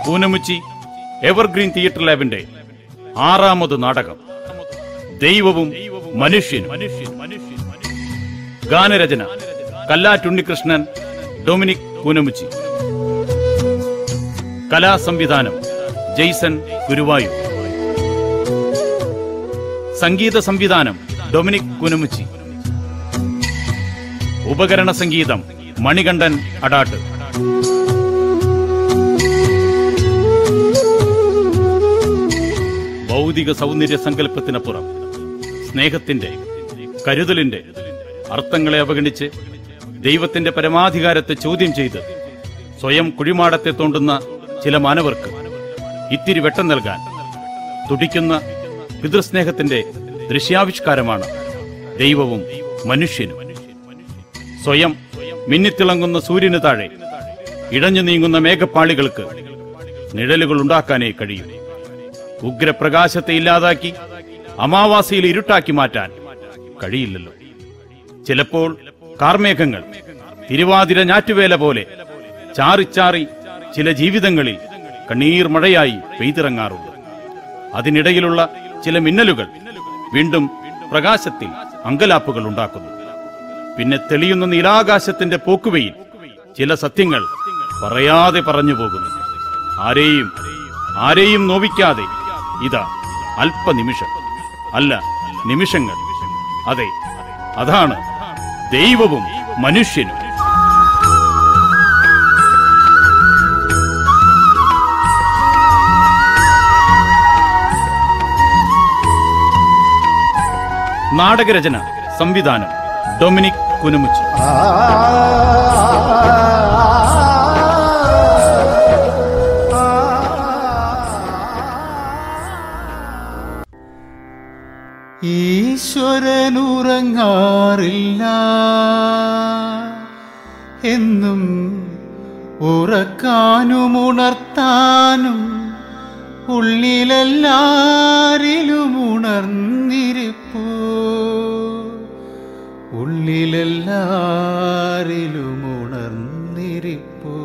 പൂനമുച്ചി evergreen theatre ലാബിന്റെ ആറാമത് നാടകം ദൈവവും മനുഷ്യനും ഗാനരചന കല്ലാറ്റുണ്ണികൃഷ്ണൻ ഡൊമിനിക് പൂനമുച്ചി കലാസംവിധാനം ജെയ്സൺ ഗുരുവായൂർ സംഗീത സംവിധാനം ഡൊമിനിക് കുനുമുച്ചി ഉപകരണ സംഗീതം മണികണ്ഠൻ അടാട്ട് ഭൗതിക സൗന്ദര്യ സങ്കല്പത്തിനപ്പുറം സ്നേഹത്തിന്റെ കരുതലിന്റെ അർത്ഥങ്ങളെ അവഗണിച്ച് ദൈവത്തിന്റെ പരമാധികാരത്തെ ചോദ്യം ചെയ്ത് സ്വയം കുഴിമാടത്തെ തോണ്ടുന്ന ചില മാനവർക്ക് ഇത്തിരി വെട്ടം നൽകാൻ തുടിക്കുന്ന പിതൃസ്നേഹത്തിന്റെ ദൃശ്യാവിഷ്കാരമാണ് ദൈവവും മനുഷ്യനും സ്വയം മിന്നിത്തിളങ്ങുന്ന സൂര്യന് താഴെ ഇടഞ്ഞു നീങ്ങുന്ന മേഘപ്പാളികൾക്ക് നിഴലുകൾ ഉണ്ടാക്കാനേ കഴിയൂ ഉഗ്രപ്രകാശത്തെ ഇല്ലാതാക്കി അമാവാസിയിൽ ഇരുട്ടാക്കി മാറ്റാൻ കഴിയില്ലല്ലോ ചിലപ്പോൾ കാർമേഘങ്ങൾ തിരുവാതിര ഞാറ്റുവേല പോലെ ചാറിച്ചാറി ചില ജീവിതങ്ങളിൽ കണ്ണീർ മഴയായി പെയ്തിറങ്ങാറുണ്ട് അതിനിടയിലുള്ള ചില മിന്നലുകൾ വീണ്ടും പ്രകാശത്തിൽ അങ്കലാപ്പുകൾ ഉണ്ടാക്കുന്നു പിന്നെ തെളിയുന്ന നീലാകാശത്തിന്റെ പോക്കുവയിൽ ചില സത്യങ്ങൾ പറയാതെ പറഞ്ഞു പോകുന്നു ആരെയും ആരെയും നോവിക്കാതെ ഇതാ അല്പനിമിഷം അല്ല നിമിഷങ്ങൾ അതെ അതാണ് ദൈവവും മനുഷ്യനും നാടകരചന സംവിധാനം ഡൊമിനിക് കുനുമുച്ചി ഈശ്വരനുറങ്ങാറില്ല എന്നും ഉറക്കാനും ഉണർത്താനും ഉള്ളിലെല്ലാരിലും ഉണർന്നിരിപ്പൂ ഉള്ളിലെല്ലാരിലും ഉണർന്നിരിപ്പൂ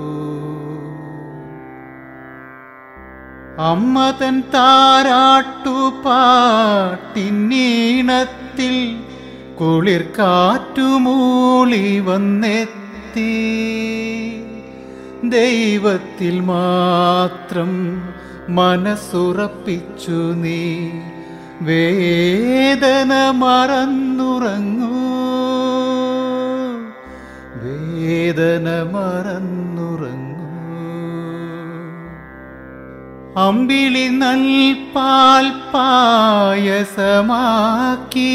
അമ്മ തൻ താരാട്ടുപാട്ടിന്നീണത്തിൽ കുളിർ കാറ്റുമൂളി വന്നെത്തി ദൈവത്തിൽ മാത്രം മനസ്സുറപ്പിച്ചു നീ വേദന മറന്നുറങ്ങൂ വേദന മറന്നുറങ്ങൂ അമ്പിളി നൽപാൽ പായസമാക്കി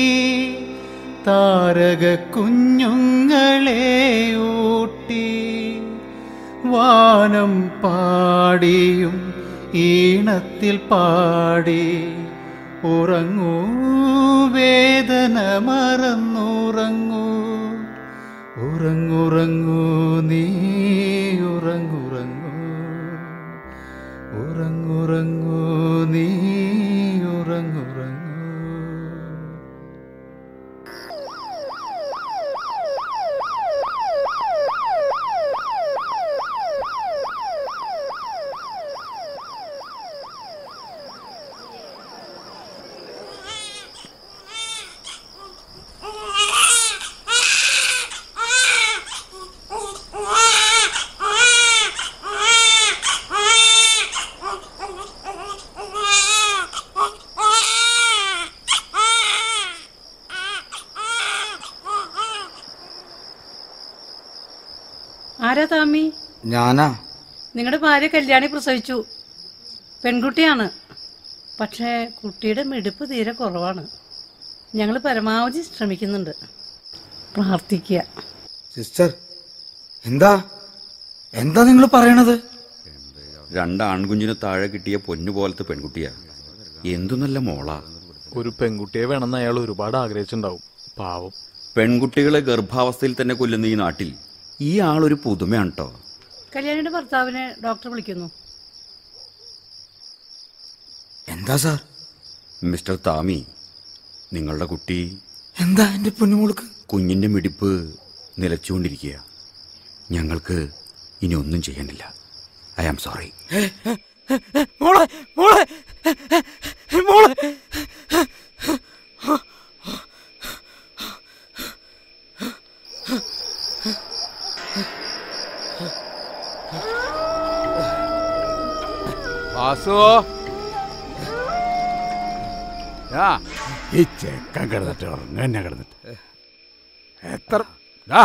താരക കുഞ്ഞുങ്ങളെ ഊട്ടി വാനം പാടിയും ഈണത്തിൽ പാടി ഉറങ്ങൂ വേദന മറന്നുറങ്ങൂ ഉറങ്ങുറങ്ങൂ നീ ഉറങ്ങുറങ്ങൂ ഉറങ്ങുറങ്ങൂ നീ ഉറങ്ങുറങ്ങൂ ആരാ താമി ഞാനാ നിങ്ങളുടെ ഭാര്യ കല്യാണി പ്രസവിച്ചു പെൺകുട്ടിയാണ് പക്ഷേ കുട്ടിയുടെ മിടിപ്പ് തീരെ കുറവാണ് ഞങ്ങൾ പരമാവധി ശ്രമിക്കുന്നുണ്ട് പ്രാർത്ഥിക്കുക സിസ്റ്റർ എന്താ എന്താ നിങ്ങൾ പറയണത് രണ്ട് ആൺകുഞ്ഞിന് താഴെ കിട്ടിയ പൊന്നു പോലത്തെ പെൺകുട്ടിയാ എന്തു നല്ല മോളാ ഒരു പെൺകുട്ടിയെ വേണമെന്ന് അയാൾ ഒരുപാട് ആഗ്രഹിച്ചിട്ടുണ്ടാവും പാവം പെൺകുട്ടികളെ ഗർഭാവസ്ഥയിൽ തന്നെ കൊല്ലുന്ന ഈ നാട്ടിൽ ഈ ആളൊരു പുതുമയാണ് കേട്ടോ കല്യാണിയുടെ ഭർത്താവിനെ ഡോക്ടർ വിളിക്കുന്നു എന്താ സാർ മിസ്റ്റർ താമി നിങ്ങളുടെ കുട്ടി എന്താ എന്റെ പൊന്നുമോൾക്ക് കുഞ്ഞിന്റെ മിടിപ്പ് നിലച്ചുകൊണ്ടിരിക്കുക ഞങ്ങൾക്ക് ഇനി ഒന്നും ചെയ്യാനില്ല ഐ ആം സോറി മോളെ മോളെ മോളെ വാസു ആ ഈ ചെക്കൻ കിടന്നിട്ട് ഉറങ്ങ തന്നെ കിടന്നിട്ട് എത്ര ഡാ.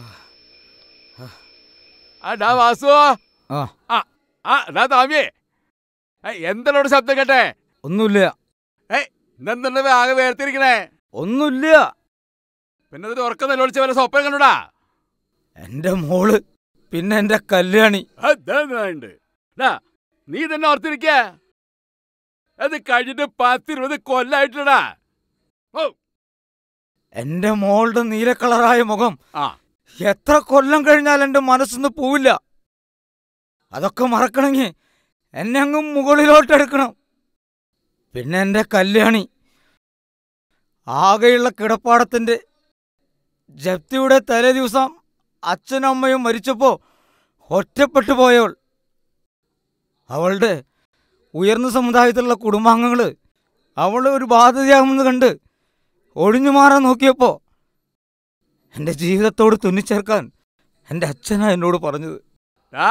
ആ ഡാ വാസു ആ ആ ആ ഡാ താമിയേ എന്തെല്ലാം ശബ്ദം കേട്ടെ ഒന്നുമില്ല ഏയ് ഇന്നെന്തുണ്ട് ആകെ വേർതിരിക്കണേ ഒന്നുമില്ല പിന്നെ ഒരു ഉറക്കം നിലവിളിച്ച വല്ല സ്വപ്നം കണ്ടുടാ എന്റെ മോള് പിന്നെ എന്റെ കല്യാണി അതാണ് ഡാ നീ തന്നെ ഓർത്തിരിക്ക അത് കഴിഞ്ഞിട്ട് പത്തിരുപത് കൊല്ലായിട്ടില്ലടാ ഓ എന്റെ മോളുടെ നീല കളറായ മുഖം ആ എത്ര കൊല്ലം കഴിഞ്ഞാൽ എന്റെ മനസ്സൊന്ന് പോവില്ല അതൊക്കെ മറക്കണമെങ്കിൽ എന്നെ അങ്ങ് മുകളിലോട്ടെടുക്കണം പിന്നെ എന്റെ കല്യാണി ആകെയുള്ള കിടപ്പാടത്തിന്റെ ജപ്തിയുടെ തലേ ദിവസം അച്ഛനും അമ്മയും മരിച്ചപ്പോ ഒറ്റപ്പെട്ടു പോയവൾ അവളുടെ ഉയർന്ന സമുദായത്തിലുള്ള കുടുംബാംഗങ്ങള് അവളെ ഒരു ബാധ്യതയാകുമെന്ന് കണ്ട് ഒഴിഞ്ഞു മാറാൻ നോക്കിയപ്പോ എന്റെ ജീവിതത്തോട് തുന്നിച്ചേർക്കാൻ എന്റെ അച്ഛനാ എന്നോട് പറഞ്ഞത് ആ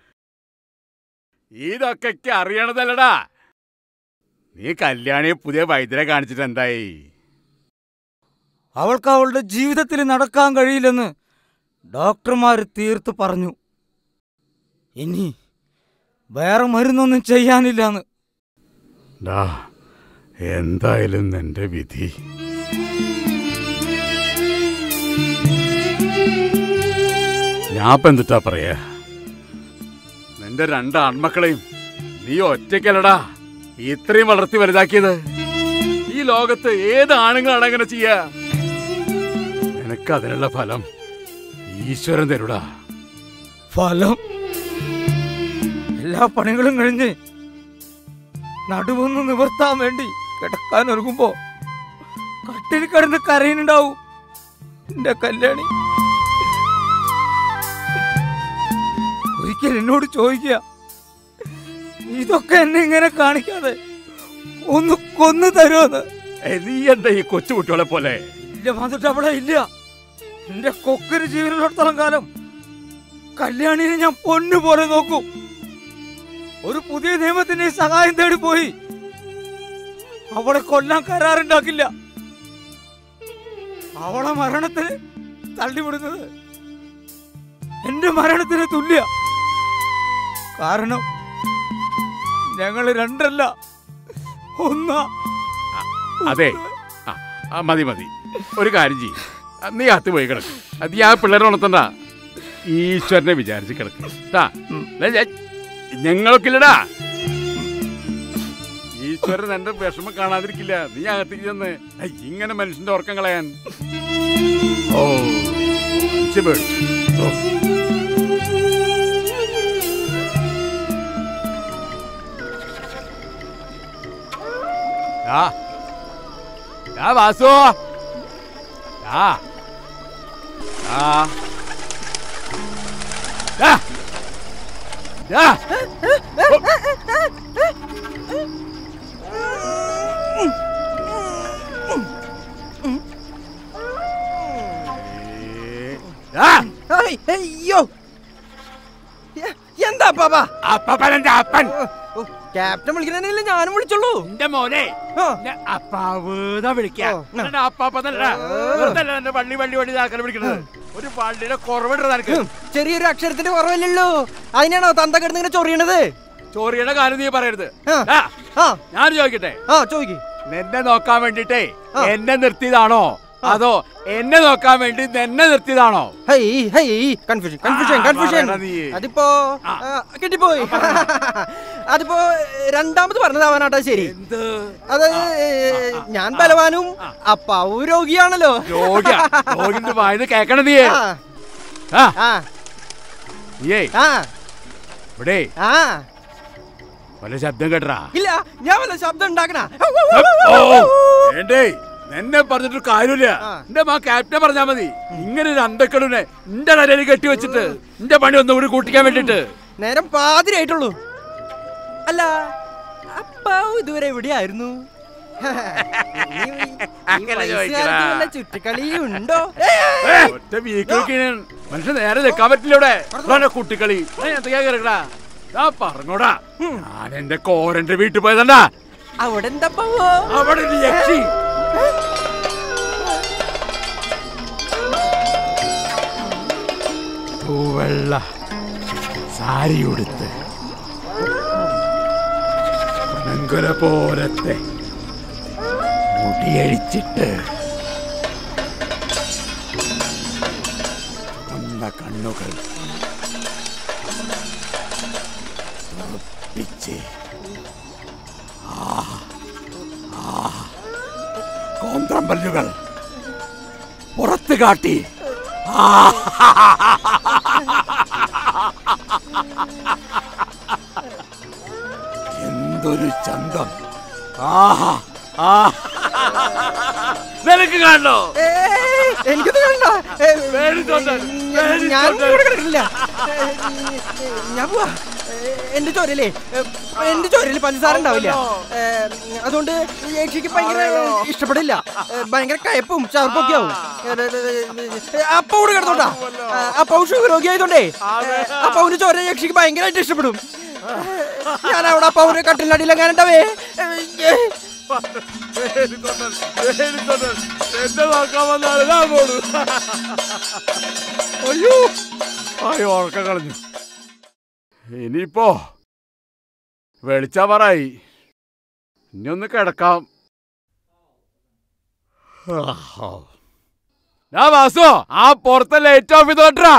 ഇതൊക്കെ എനിക്ക് അറിയണതല്ലടാ നീ കല്യാണിയെ പുതിയ വൈദ്യരെ കാണിച്ചിട്ട് എന്തായി അവൾക്ക് അവളുടെ ജീവിതത്തിൽ നടക്കാൻ കഴിയില്ലെന്ന് ഡോക്ടർമാർ തീർത്ത് പറഞ്ഞു ഇനി വേറെ മരുന്നൊന്നും ചെയ്യാനില്ലാന്ന് ഡാ എന്തായാലും നിന്റെ വിധി ഞാൻ ഇപ്പൊ എന്തിട്ടാ പറയാ നിന്റെ രണ്ട് ആൺമക്കളെയും നീ ഒറ്റയ്ക്കല്ലടാ ഇത്രയും വളർത്തി വലുതാക്കിയത് ഈ ലോകത്ത് ഏത് ആണുങ്ങളാണ് അങ്ങനെ ചെയ്യാ നിനക്ക് അതിനുള്ള ഫലം ഈശ്വരൻ തരൂടാ ഫലം എല്ലാ പണികളും കഴിഞ്ഞ് നടുവൊന്ന് നിവർത്താൻ വേണ്ടി കിടക്കാൻ ഒരുങ്ങുമ്പോ കട്ടിൽ കിടന്ന് കരയുന്നുണ്ടാവും എന്റെ കല്യാണി ഒരിക്കൽ എന്നോട് ചോദിക്കുക ഇതൊക്കെ എന്നെ ഇങ്ങനെ കാണിക്കാതെ ഒന്ന് കൊന്നു തരുമെന്ന് ഏ, നീ എന്താ ഈ കൊച്ചു കുട്ടികളെ പോലെ ഇല്ല വന്നിട്ട് അവിടെ ഇല്ല എന്റെ കൊക്കിന് ജീവനുള്ളിടത്തോളം കാലം കല്യാണിനെ ഞാൻ പൊന്നു പോലെ നോക്കും ഒരു പുതിയ നിയമത്തിന്റെ സഹായം തേടി പോയി അവളെ കൊല്ലാൻ കരാറുണ്ടാക്കില്ല അവളെ മരണത്തിന് തള്ളിവിടുന്നത് എന്റെ മരണത്തിന് തുല്യ കാരണം ഞങ്ങള് രണ്ടല്ല ഒന്നാ അതെ ആ, ആ മതി മതി ഒരു കാര്യം ചെയ്യും നീ അകത്ത് പോയി കിടക്ക് അത് ഈ ആ പിള്ളേരെ ഉണർത്തണ്ട ഈശ്വരനെ വിചാരിച്ച് കിടക്ക് ട്ടാ. ദേ, ദേ, ഞങ്ങൾക്കില്ലടാ ഈശ്വരൻ എന്റെ വിഷമം കാണാതിരിക്കില്ല നീ അകത്തേക്ക് ചെന്ന് ഐ, ഇങ്ങനെ മനുഷ്യന്റെ ഉറക്കം കളയാൻ ഓ മനുഷ്യ പേടിച്ചു. ഓ. ആ ആ വാസു ആ ആ ആ ആ ആ അയ്യോ എ- എന്താ പാപ്പാ അപ്പൻ എന്റെ അപ്പൻ ഓ, ക്യാപ്റ്റൻ വിളിക്കണമെങ്കിൽ ഞാനും വിളിച്ചോളൂ എന്റെ മോനെ ആ. അപ്പാവൂതാ വിളിക്കാം ഓ, ആ. എന്റെ അപ്പാപ്പന്നല്ലടാ വെറുതെ അല്ല എന്റെ പള്ളി പള്ളി പള്ളി ആൾക്കാരെ വിളിക്കണത് ഒരു പള്ളിയുടെ കുറവിടരുത് നിനക്ക് ഉം, ചെറിയൊരു അക്ഷരത്തിന്റെ കുറവല്ലല്ലോ അതിനാണോ തന്ത കിടന്ന് ഇങ്ങനെ ചൊറിയണത് ചോറിയുടെ കാര്യം നീ പറയരുത് ആ. ആ, ആ ഞാൻ ചോദിക്കട്ടെ ആ ചോദിക്ക് നിന്നെ നോക്കാൻ വേണ്ടിട്ടേ ആ. എന്നെ നിർത്തിയതാണോ അതോ എന്നെ നോക്കാൻ വേണ്ടി നിന്നെ നിർത്തിയതാണോ ഹൈ ഹൈ കൺഫ്യൂഷൻ കൺഫ്യൂഷൻ ആ, കൺഫ്യൂഷൻ പറയടാ നീ. അതിപ്പോ ആ. ആ, കിട്ടിപ്പോയി അതിപ്പോ രണ്ടാമത് പറഞ്ഞതാവാനാട്ടാ ശരി എന്ത് അത് ഞാൻ ബലവാനും അപ്പാവു രോഗിയാണല്ലോ രോഗ രോഗിന്റെ വായത് കേക്കണ നീ ആ ആ ആ നീയേ ആ ഇവിടെ ആ വല്ല ശബ്ദം കേട്ടറാ ഇല്ല ഞാൻ വല്ല ശബ്ദം ഉണ്ടാക്കണ വേണ്ടേ എന്നെ പറഞ്ഞിട്ട് കാര്യമില്ല ആ. എന്റെ മാ ക്യാപ്റ്റൻ പറഞ്ഞാ മതി ഇങ്ങനെ ഒരു അന്തക്കടുനെ എന്റെ തലയിൽ കെട്ടി വെച്ചിട്ട് എന്റെ പണി ഒന്നും കൂടി കൂട്ടിക്കാൻ വേണ്ടിട്ട് നേരം പാതിരായിട്ടുള്ളൂ അല്ല അപ്പാവ് ഇതുവരെ എവിടെയായിരുന്നു ഈ- ഈ അങ്ങനെ വയസ്സുകാലത്ത് ചോദിക്കടാ. വല്ല ചുറ്റിക്കളിയും ഉണ്ടോ ഒറ്റ വീക്കിലൊക്കെയാണ് മനുഷ്യൻ നേരെ നിൽക്കാൻ പറ്റില്ല ഇവിടെ ഇതാണ് കുട്ടിക്കളി ഞാൻ എന്തൊക്കെയാ കേറക്കടാ ഞാൻ പറഞ്ഞോടാ ഞാൻ എന്റെ കോരന്റെ വീട്ടിൽ പോയതണ്ടാ അവിടെ എന്താ പാവോ അവിടെ ഒരു യക്ഷി പൂവെള്ള സാരി ഉടുത്ത് പനങ്കുല പോലത്തെ മുടിയഴിച്ചിട്ട് ചുവന്ന കണ്ണുകൾ ഉറപ്പിച്ച് കോന്ത്രമ്പല്ലുകൾ പുറത്ത് കാട്ടി ആ എന്തൊരു ചന്തം ആഹാ ആ നിനക്ക് കാണോ ഏയ്, എനിക്കത് വേണ്ട ഏ, പേടിച്ചോണ്ട്, ഞാൻ- ഞാൻ പേടിച്ചോണ്ട്. ഇവിടെ കിടക്കില്ല ഏ, ഞാൻ പോവാ ഏ, എന്റെ ചോരല്ലേ ഏ, എന്റെ ചോരയിൽ പഞ്ചസാര ഉണ്ടാവില്ല ഏ, അതുകൊണ്ട് ഈ യക്ഷിക്ക് ഭയങ്കര ഇഷ്ടപ്പെടില്ല ഏ, ഭയങ്കര കയപ്പും ചവർപ്പൊക്കെ ആവും അപ്പ കൂടെ കിടന്നോട്ടാ അപ്പവ് ഷുഗർ രോഗി ആയതുകൊണ്ടേ അപ്പവിന് ചോര യക്ഷിക്ക് ഭയങ്കരമായിട്ട് ഇഷ്ടപ്പെടും ഞാൻ അവിടെ അപ്പവിന് കട്ടിലടിയിൽ എങ്ങനെ ഉണ്ടാവേ എന്നെ നോക്കാൻ വന്നാണ് ഞാൻ പോണു അയ്യോ അയ്യോ ഉറക്കം കളഞ്ഞു ഇനിയിപ്പോ വെളിച്ചാവറായി ഇനി ഒന്ന് കിടക്കാം ഞാൻ വാസു ആ പുറത്തെ ലൈറ്റ് ഓഫ് ചെയ്ത് കേട്ടാ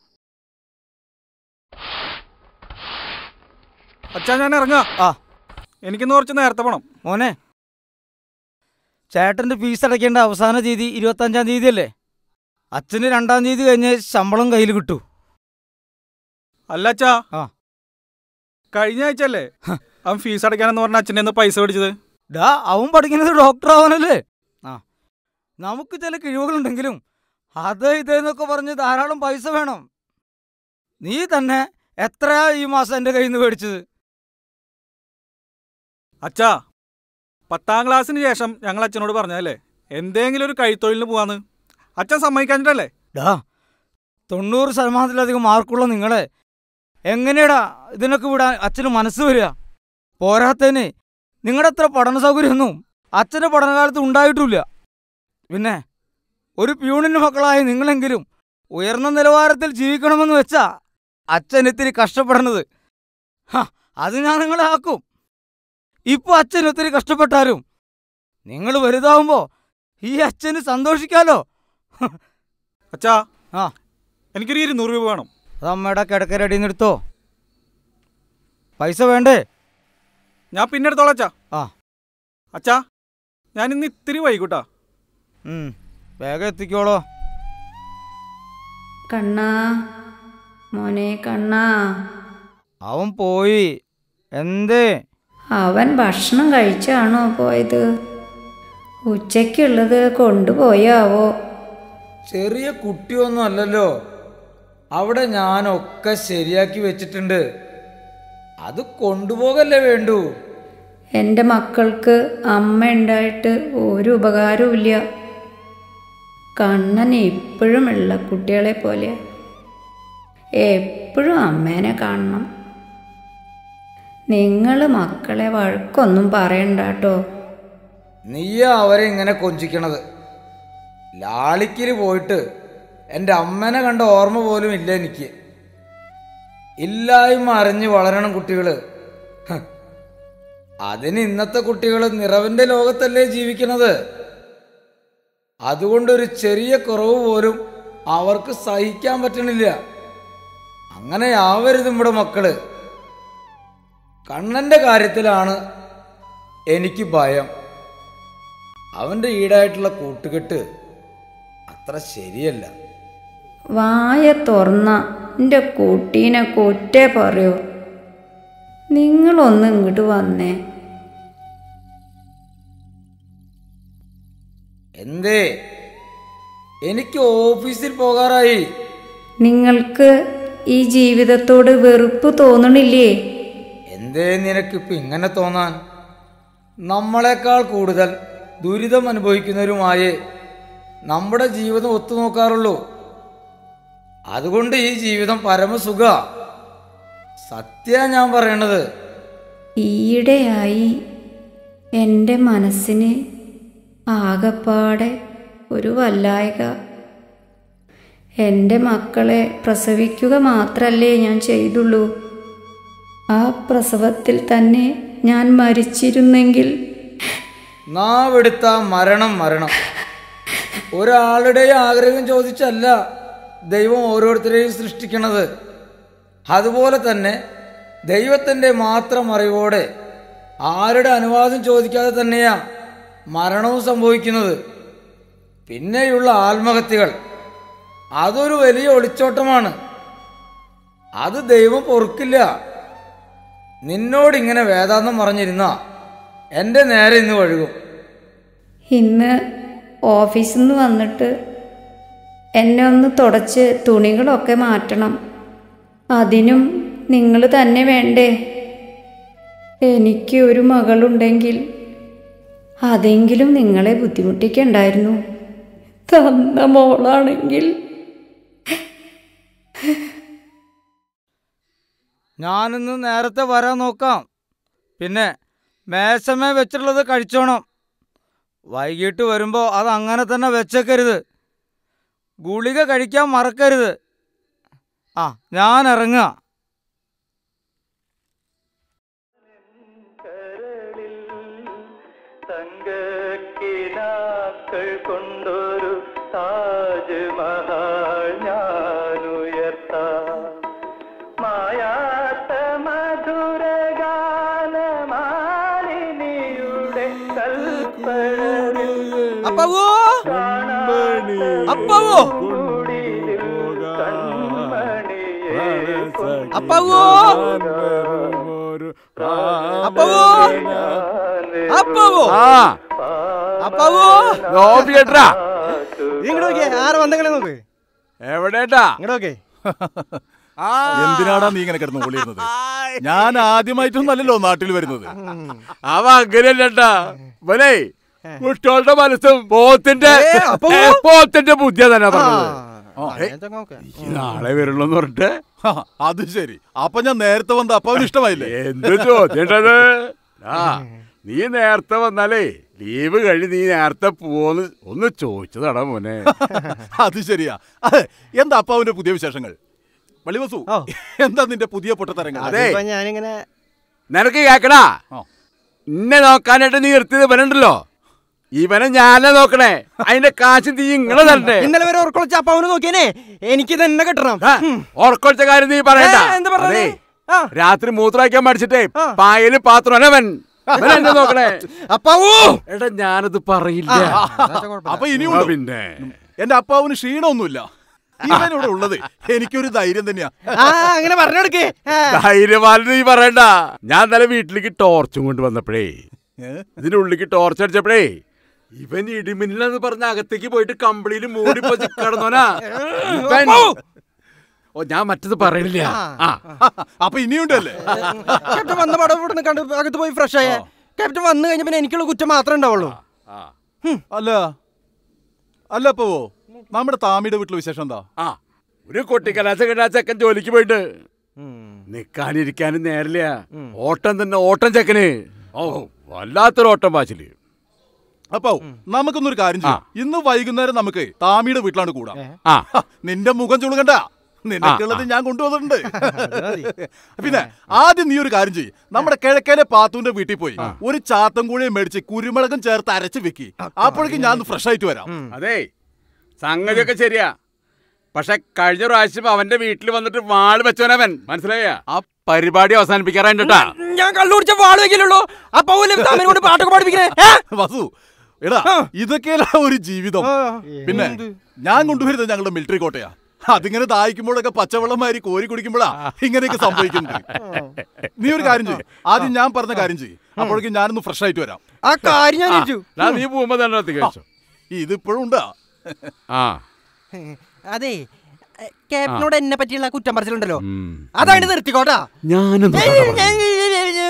അച്ഛാ ഞാൻ ഇറങ്ങാ ആ. എനിക്കിന്ന് കുറച്ച് നേരത്തെ പോണം മോനെ ചേട്ടന്റെ ഫീസ് അടയ്ക്കേണ്ട അവസാന തീയതി ഇരുപത്തഞ്ചാം തീയതി അല്ലേ അച്ഛന് രണ്ടാം തീയതി കഴിഞ്ഞ് ശമ്പളം കയ്യിൽ കിട്ടൂ അല്ല അച്ഛാ ആ. കഴിഞ്ഞ ആഴ്ച അല്ലേ അവൻ ഫീസ് അടയ്ക്കാനെന്ന് പറഞ്ഞ അച്ഛൻ്റെ നിന്ന് പൈസ മേടിച്ചത് ഡാ അവൻ പഠിക്കുന്നത് ഡോക്ടർ ആവാനല്ലേ ആ നമുക്ക് ചില കിഴിവുകളുണ്ടെങ്കിലും അത് ഇതെന്നൊക്കെ പറഞ്ഞ് ധാരാളം പൈസ വേണം നീ തന്നെ എത്രയാ ഈ മാസം എൻ്റെ കയ്യിൽ നിന്ന് മേടിച്ചത് അച്ഛാ പത്താം ക്ലാസ്സിന് ശേഷം ഞങ്ങൾ അച്ഛനോട് പറഞ്ഞതല്ലേ എന്തെങ്കിലും ഒരു കൈത്തൊഴിലിന് പോവാന്ന് അച്ഛൻ സമ്മതിക്കാഞ്ഞിട്ടല്ലേ ഡാ തൊണ്ണൂറ് ശതമാനത്തിലധികം മാർക്കുള്ള നിങ്ങളെ എങ്ങനെയാടാ ഇതിനൊക്കെ വിടാൻ അച്ഛന് മനസ്സ് വരിക പോരാത്തതിന് നിങ്ങളുടെ അത്ര പഠന സൗകര്യമൊന്നും അച്ഛൻ്റെ പഠനകാലത്ത് ഉണ്ടായിട്ടുമില്ല പിന്നെ ഒരു പ്യൂണിൻ്റെ മക്കളായ നിങ്ങളെങ്കിലും ഉയർന്ന നിലവാരത്തിൽ ജീവിക്കണമെന്ന് വെച്ചാ അച്ഛൻ ഇത്തിരി കഷ്ടപ്പെടുന്നത് ഹ, അത് ഞാൻ നിങ്ങളെ ആക്കും ഇപ്പൊ അച്ഛൻ ഒത്തിരി കഷ്ടപ്പെട്ടാലും നിങ്ങൾ വലുതാവുമ്പോ ഈ അച്ഛന് സന്തോഷിക്കാലോ അച്ഛാ ആ. എനിക്കൊരു ഇരുന്നൂറ് രൂപ വേണം അത് അമ്മയുടെ കിടക്കരടിയിൽ നിന്ന് എടുത്തോ പൈസ വേണ്ടേ ഞാൻ പിന്നെ എടുത്തോളാം അച്ഛാ ആ. അച്ഛാ ഞാൻ ഇന്ന് ഇത്തിരി വൈകൂട്ടാ ഉം, വേഗം എത്തിക്കോളോ കണ്ണാ മോനെ കണ്ണാ അവൻ പോയി എന്തേ അവൻ ഭക്ഷണം കഴിച്ചാണോ പോയത് ഉച്ചയ്ക്കുള്ളത് കൊണ്ടുപോയാവോ ചെറിയ കുട്ടിയൊന്നും അല്ലല്ലോ അവിടെ ഞാനൊക്കെ ശരിയാക്കി വെച്ചിട്ടുണ്ട് അത് കൊണ്ടുപോകല്ലേ വേണ്ടൂ എൻ്റെ മക്കൾക്ക് അമ്മ ഉണ്ടായിട്ട് ഒരു ഉപകാരവുമില്ല കണ്ണൻ ഇപ്പോഴും ഉള്ള കുട്ടികളെ പോലെ എപ്പോഴും അമ്മേനെ കാണണം നിങ്ങൾ മക്കളെ വഴക്കൊന്നും പറയണ്ട കേട്ടോ നീയാ അവരെ ഇങ്ങനെ കൊഞ്ചിക്കണത് ലാളിക്കില് പോയിട്ട് എൻ്റെ അമ്മനെ കണ്ട ഓർമ്മ പോലും ഇല്ല എനിക്ക് ഇല്ലായ്മ അറിഞ്ഞ് വളരണം കുട്ടികള് ഹ്. അതിന് ഇന്നത്തെ കുട്ടികൾ നിറവിന്റെ ലോകത്തല്ലേ ജീവിക്കണത് അതുകൊണ്ടൊരു ചെറിയ കുറവ് പോലും അവർക്ക് സഹിക്കാൻ പറ്റണില്ല അങ്ങനെയാവരുത് നമ്മുടെ മക്കള് കണ്ണന്റെ കാര്യത്തിലാണ് എനിക്ക് ഭയം അവന്റെ ഈടായിട്ടുള്ള കൂട്ടുകെട്ട് അത്ര ശരിയല്ല വായ തുറന്ന എൻ്റെ കുട്ടീനെ കൊറ്റേ പറയൂ നിങ്ങളൊന്ന് ഇങ്ങോട്ട് വന്നേ എന്തേ എനിക്ക് ഓഫീസിൽ പോകാറായി നിങ്ങൾക്ക് ഈ ജീവിതത്തോട് വെറുപ്പ് തോന്നണില്ലേ എന്തേ നിനക്കിപ്പോ ഇങ്ങനെ തോന്നാൻ നമ്മളെക്കാൾ കൂടുതൽ ദുരിതം അനുഭവിക്കുന്നവരുമായേ നമ്മുടെ ജീവിതം ഒത്തുനോക്കാറുള്ളൂ അതുകൊണ്ട് ഈ ജീവിതം പരമസുഖ സത്യ ഞാൻ പറയണത് ഈയിടെയായി എൻ്റെ മനസ്സിന് ആകപ്പാടെ ഒരു വല്ലായക എൻ്റെ മക്കളെ പ്രസവിക്കുക മാത്രല്ലേ ഞാൻ ചെയ്തുള്ളൂ ആ പ്രസവത്തിൽ തന്നെ ഞാൻ മരിച്ചിരുന്നെങ്കിൽ നാവെടുത്ത മരണം മരണം ഒരാളുടെയും ആഗ്രഹം ചോദിച്ചല്ല ദൈവം ഓരോരുത്തരെയും സൃഷ്ടിക്കണത് അതുപോലെ തന്നെ ദൈവത്തിൻ്റെ മാത്രം അറിവോടെ ആരുടെ അനുവാദം ചോദിക്കാതെ തന്നെയാ മരണവും സംഭവിക്കുന്നത് പിന്നെയുള്ള ആത്മഹത്യകൾ അതൊരു വലിയ ഒളിച്ചോട്ടമാണ് അത് ദൈവം പൊറുക്കില്ല നിന്നോടിങ്ങനെ വേദാന്തം പറഞ്ഞിരുന്ന എൻ്റെ നേരെ ഇന്ന് വഴുകും ഇന്ന് ഓഫീസിൽ നിന്ന് വന്നിട്ട് എന്നെ ഒന്ന് തുടച്ച് തുണികളൊക്കെ മാറ്റണം അതിനും നിങ്ങൾ തന്നെ വേണ്ടേ എനിക്ക് ഒരു മകളുണ്ടെങ്കിൽ അതെങ്കിലും നിങ്ങളെ ബുദ്ധിമുട്ടിക്കണ്ടായിരുന്നു തന്ന മോളാണെങ്കിൽ ഞാനിന്ന് നേരത്തെ വരാൻ നോക്കാം പിന്നെ മേശമേ വെച്ചിട്ടുള്ളത് കഴിച്ചോണം വൈകിട്ട് വരുമ്പോൾ അത് അങ്ങനെ തന്നെ വെച്ചേക്കരുത് ഗുളിക കഴിക്കാൻ മറക്കരുത് ആ ഞാൻ ഇറങ്ങുക തങ്കക്കിനാക്കൾ കൊണ്ടൊരു താജ്മഹൽ ഞാനുയർത്താം മായാത്ത മധുരഗാനമാലിനിയുടെ കൽപ്പഴവിൽ അപ്പാവോ അപ്പാവോ അപ്പാവോ അപ്പാവോ അപ്പാവോ ആ അപ്പാവോ നോക്കിയേട്ടാ ഇങ്ങോട്ട് നോക്കിയേ ആരെ വന്നെങ്കിലേ നോക്ക് എവിടെട്ടാ ഇങ്ങോട്ട് നോക്കേ എന്തിനാടാ നീ ഇങ്ങനെ കിടന്ന് ഓളിയിരുന്നത് ഞാൻ ആദ്യമായിട്ടൊന്നല്ലല്ലോ നാട്ടിൽ വരുന്നത് അവ അങ്ങനെയല്ലട്ടാ ഇവനെ കുട്ടികളുടെ മനസ്സും പോത്തിന്റെ ഏ, പോത്തിന്റെ ബുദ്ധിയാ തന്നെ പറഞ്ഞത് ആ, ഏ, ഈ നാളെ വരുള്ളൂ എന്ന് പറഞ്ഞിട്ട് ആ, അത് ശരി അപ്പൊ ഞാൻ നേരത്തെ വന്ന അപ്പൊ അവന് ഇഷ്ടമായില്ലേ എന്ത് ചോദ്യട്ടത് ആ നീ നേരത്തെ വന്നാലേ ലീവ് കഴിഞ്ഞ് നീ നേരത്തെ പോന്ന് ഒന്ന് ചോദിച്ചതാടാ മോനെ അത് ശരിയാ അതെ, എന്താ അപ്പൊ അവന്റെ പുതിയ വിശേഷങ്ങൾ വളിവസു എന്താ നിന്റെ പുതിയ പൊട്ടത്തരങ്ങൾ അതെ. ഇപ്പൊ ഞാനിങ്ങനെ നിനക്ക് കേക്കടാ എന്നെ നോക്കാനായിട്ട് നീ നിർത്തിയത് ഇവനുണ്ടല്ലോ ഇവനെ ഞാനാ നോക്കണേ അതിന്റെ കാശ് നീ ഇങ്ങളെ തരണ്ടേ ഇന്നലെ വരെ ഉറക്കൊളിച്ച അപ്പൊ അവന് നോക്കിയേനെ എനിക്ക് തന്നെ കിട്ടണം ഓർക്കൊളിച്ച കാര്യം നീ പറയണ്ട ഏ, എന്താ പറഞ്ഞേ? അതേ, ആ. രാത്രി മൂത്രമൊഴിക്കാൻ മടിച്ചിട്ടേ പായല് പാത്രം അവൻ ഇവൻ എന്നെ നോക്കണേ അപ്പാവൂ എടാ ഞാനത് പറയില്ല അപ്പൊ ഇനിയും ആ, ഉണ്ടോ? പിന്നെ എന്റെ അപ്പാവിന് ക്ഷീണമൊന്നുമില്ല ഇവനിവിടെ ഉള്ളത് എനിക്കൊരു ധൈര്യം തന്നെയാ ആ അങ്ങനെ പറഞ്ഞെടുക്കേ ധൈര്യമാല നീ പറയണ്ട ഞാൻ ഇന്നലെ വീട്ടിലേക്ക് ടോർച്ചും കൊണ്ട് വന്നപ്പോഴേ ഇതിന്റെ ഉള്ളിലേക്ക് ടോർച്ച് അടിച്ചപ്പോഴേ ഇവൻ ഇടിമിന്നലെന്ന് പറഞ്ഞ അകത്തേക്ക് പോയിട്ട് കമ്പിളിയിൽ മൂടി പൊതി കിടന്നോനാ ഇവൻ ഓ ഞാൻ മറ്റത് പറയണില്ല ആ അപ്പൊ ഇനിയുണ്ടല്ലേ ക്യാപ്റ്റൻ വന്ന പടം ഇവിടെ കണ്ട് അകത്ത് പോയി ഫ്രഷ് ആയ ക്യാപ്റ്റൻ വന്നു കഴിഞ്ഞ പിന്നെ എനിക്കുള്ള കുറ്റം മാത്രമേ ഉണ്ടാവുള്ളൂ അല്ല അല്ല അപ്പോ നമ്മുടെ താമിയുടെ വീട്ടിലെ വിശേഷം എന്താ ആ ഒരു കൊട്ടിക്കലാശ കിട്ടാ ചെക്കൻ ജോലിക്ക് പോയിട്ട് നിക്കാനിരിക്കാനും നേരില്ല ഓട്ടം തന്നെ ഓട്ടം ചെക്കന് ഓ വല്ലാത്തൊരു ഓട്ടം പാച്ചില് അപ്പോ നമുക്കൊന്നൊരു കാര്യം ചെയ്യാം ഇന്ന് വൈകുന്നേരം നമുക്ക് താമിയുടെ വീട്ടിലാണ് കൂടാ ആ. നിന്റെ മുഖം ചുളുകണ്ട നിനക്കുള്ളത് ഞാൻ കൊണ്ടുവന്നിട്ടുണ്ട് പിന്നെ ആദ്യം നീ ഒരു കാര്യം ചെയ്യ് നമ്മുടെ കിഴക്കേലെ പാത്തുവിന്റെ വീട്ടിൽ പോയി ഒരു ചാത്തം കൂടിയും മേടിച്ച് കുരുമുളകും ചേർത്ത് അരച്ച് വെക്കി അപ്പോഴേക്കും ഞാൻ ഫ്രഷ് ആയിട്ട് വരാം അതെ സംഗതിയൊക്കെ ശരിയാ പക്ഷെ കഴിഞ്ഞ പ്രാവശ്യം അവന്റെ വീട്ടിൽ വന്നിട്ട് വാള് വെച്ചവനവൻ മനസ്സിലായ ആ പരിപാടി അവസാനിപ്പിക്കാറായിട്ടാ ഞാൻ കള്ളുടിച്ച വാള് വെക്കലുള്ളൂ അപ്പാവൂല്ലേ താമിനോട് പാട്ടൊക്കെ പാടിപ്പിക്കണേ വസു എടാ ഇതൊക്കെയല്ല ഒരു ജീവിതം പിന്നെ ഞാൻ കൊണ്ടുവരുന്നത് ഞങ്ങളുടെ മിലിറ്ററി കോട്ടയാ അതിങ്ങനെ ദാഹിക്കുമ്പോഴൊക്കെ പച്ചവെള്ളം മാരി കോരി കുടിക്കുമ്പോഴാ ഇങ്ങനെയൊക്കെ സംഭവിക്കുന്നത് നീ ഒരു കാര്യം ചെയ്യും ആദ്യം ഞാൻ പറഞ്ഞ കാര്യം ചെയ്യും അപ്പോഴേക്കും ഞാനൊന്ന് ഫ്രഷ് ആയിട്ട് വരാം ആ കാര്യം ഞാൻ ചോദിച്ചു നീ പോകുമ്പോ തന്നെ കഴിച്ചു ഇതിപ്പോഴും ഉണ്ടാ ആ അതെ ക്യാപ്റ്റനോട് എന്നെ പറ്റിയുള്ള കുറ്റം പറച്ചിലുണ്ടല്ലോ അതാണ് നിർത്തിക്കോട്ടാ ഞാനും ഏയ്, ഏയ്, ഏയ്, ഏയ്,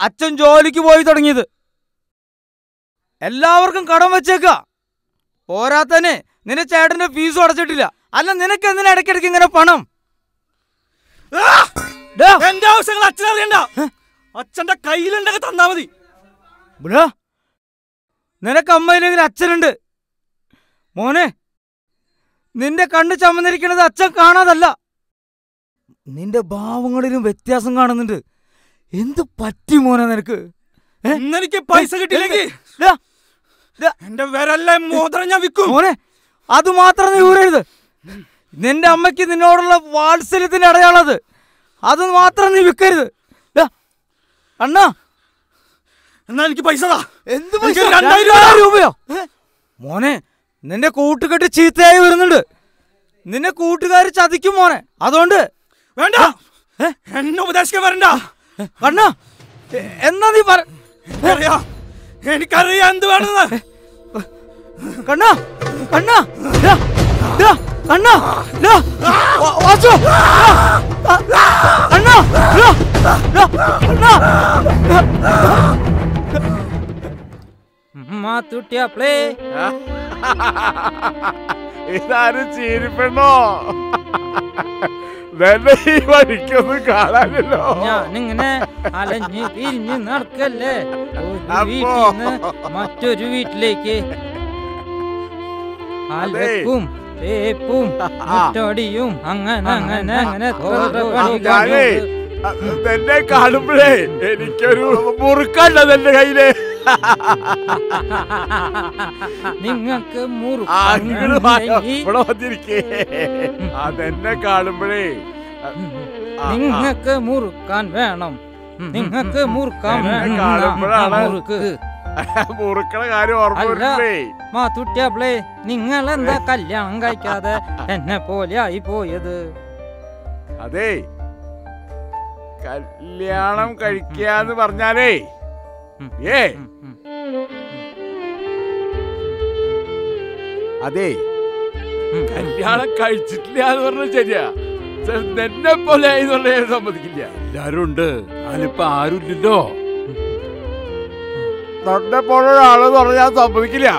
അച്ഛൻ ജോലിക്ക് പോയി തുടങ്ങിയത് എല്ലാവർക്കും കടം വെച്ചേക്ക പോരാത്തന്നെ നിന്റെ ചേട്ടന്റെ ഫീസും അടച്ചിട്ടില്ല അല്ല നിനക്ക് എന്തിനാ ഇടയ്ക്കിടയ്ക്ക് ഇങ്ങനെ പണം എന്റെ ആവശ്യങ്ങൾ അച്ഛൻ അറിയണ്ട അച്ഛന്റെ കയ്യിലുണ്ടെങ്കിൽ തന്നാ മതി ഇവിടെ നിനക്ക് അമ്മയില്ലെങ്കിൽ അച്ഛനുണ്ട് മോനെ നിന്റെ കണ്ണ് ചമന്നിരിക്കുന്നത് അച്ഛൻ കാണാതല്ല നിന്റെ ഭാവങ്ങളിലും വ്യത്യാസം കാണുന്നുണ്ട് എന്ത് പറ്റി മോനെ നിനക്ക് ഏ? ഇന്നെനിക്ക് പൈസ കിട്ടിയില്ലെങ്കിൽ ഡാ, എന്റെ വിരലിലെ മോതിരം ഞാൻ വിൽക്കും മോനെ അത് മാത്രം നീ ഊരരുത് നിന്റെ അമ്മയ്ക്ക് നിന്നോടുള്ള വാത്സല്യത്തിന്റെ അടയാളത് അത് മാത്രം നീ വിൽക്കരുത് ഡാ, അണ്ണാ എന്നാ എനിക്ക് പൈസ താ. എന്ത് എനിക്ക് പൈസ? രണ്ടായിരം രണ്ടായിരം രൂപയോ മോനെ നിന്റെ കൂട്ടുകെട്ട് ചീത്തയായി വരുന്നുണ്ട് നിന്നെ കൂട്ടുകാർ ചതിക്കും മോനെ അതുകൊണ്ട് വേണ്ട എന്നെ ഉപദേശിക്കാൻ വരണ്ട കണ്ണ എന്നാ നീ പറ എനിക്കറിയാം എനിക്കറിയാം എന്ത് വേണമെന്ന് കണ്ണ കണ്ണ ഡാ, ഡാ, കണ്ണ ഡാ, വാ- വാസു ഡാ, ഡാ, കണ്ണ ഡാ, ഡാ, കണ്ണ മാത്തുട്ടിയ പ്ലേ ഇതാരും ചീരിപ്പെണ്ണോ തന്നെ ഈ വഴിക്കൊന്നും കാണാനില്ലോ ഞാനിങ്ങനെ അലഞ്ഞ് തിരിഞ്ഞ് നടക്കല്ലേ ഒരു അപ്പോ- വീട്ടിന്ന് മറ്റൊരു വീട്ടിലേക്ക് അലക്കും തേപ്പും മുറ്റടിയും അങ്ങനെ അങ്ങനെ അങ്ങനെ ഓരോ ഞാനേ പണികളും തന്നെ കാണുമ്പോഴേ എനിക്കൊരു മുറുക്കല്ല എന്റെ കയ്യില് നിങ്ങൾക്ക് ആ, ഇങ്ങട് വായോ. മുറുക്കി ഇവിടെ വന്നിരിക്കേ അതെന്നെ കാണുമ്പോഴേ ആ, ആ. നിങ്ങൾക്ക് മുറുക്കാൻ വേണം നിങ്ങൾക്ക് മുറുക്കാൻ എന്നെ വേണം കാണുമ്പോഴാണ് മുറുക്ക് മുറുക്കണ കാര്യം ഓർമ്മ അല്ല വരുമ്പേ മാത്തുട്ടിയാപ്പിളേ നിങ്ങൾ എന്താ കല്യാണം കഴിക്കാതെ എന്നെ പോലെ ആയി പോയത് അതെ കല്യാണം കഴിക്കാന്ന് പറഞ്ഞാലേ ഏ അതെ കല്യാണം കഴിച്ചിട്ടില്ല എന്ന് പറഞ്ഞാൽ ശരിയാ പക്ഷെ എന്നെ പോലെ ആയി എന്ന് പറഞ്ഞാൽ ഞാൻ സമ്മതിക്കില്ല എല്ലാരും ഉണ്ട് ഞാനിപ്പോ ആരുമില്ലല്ലോ തൊണ്ടെ പോലെ ഒരാളെന്ന് പറഞ്ഞാൽ ഞാൻ സമ്മതിക്കില്ല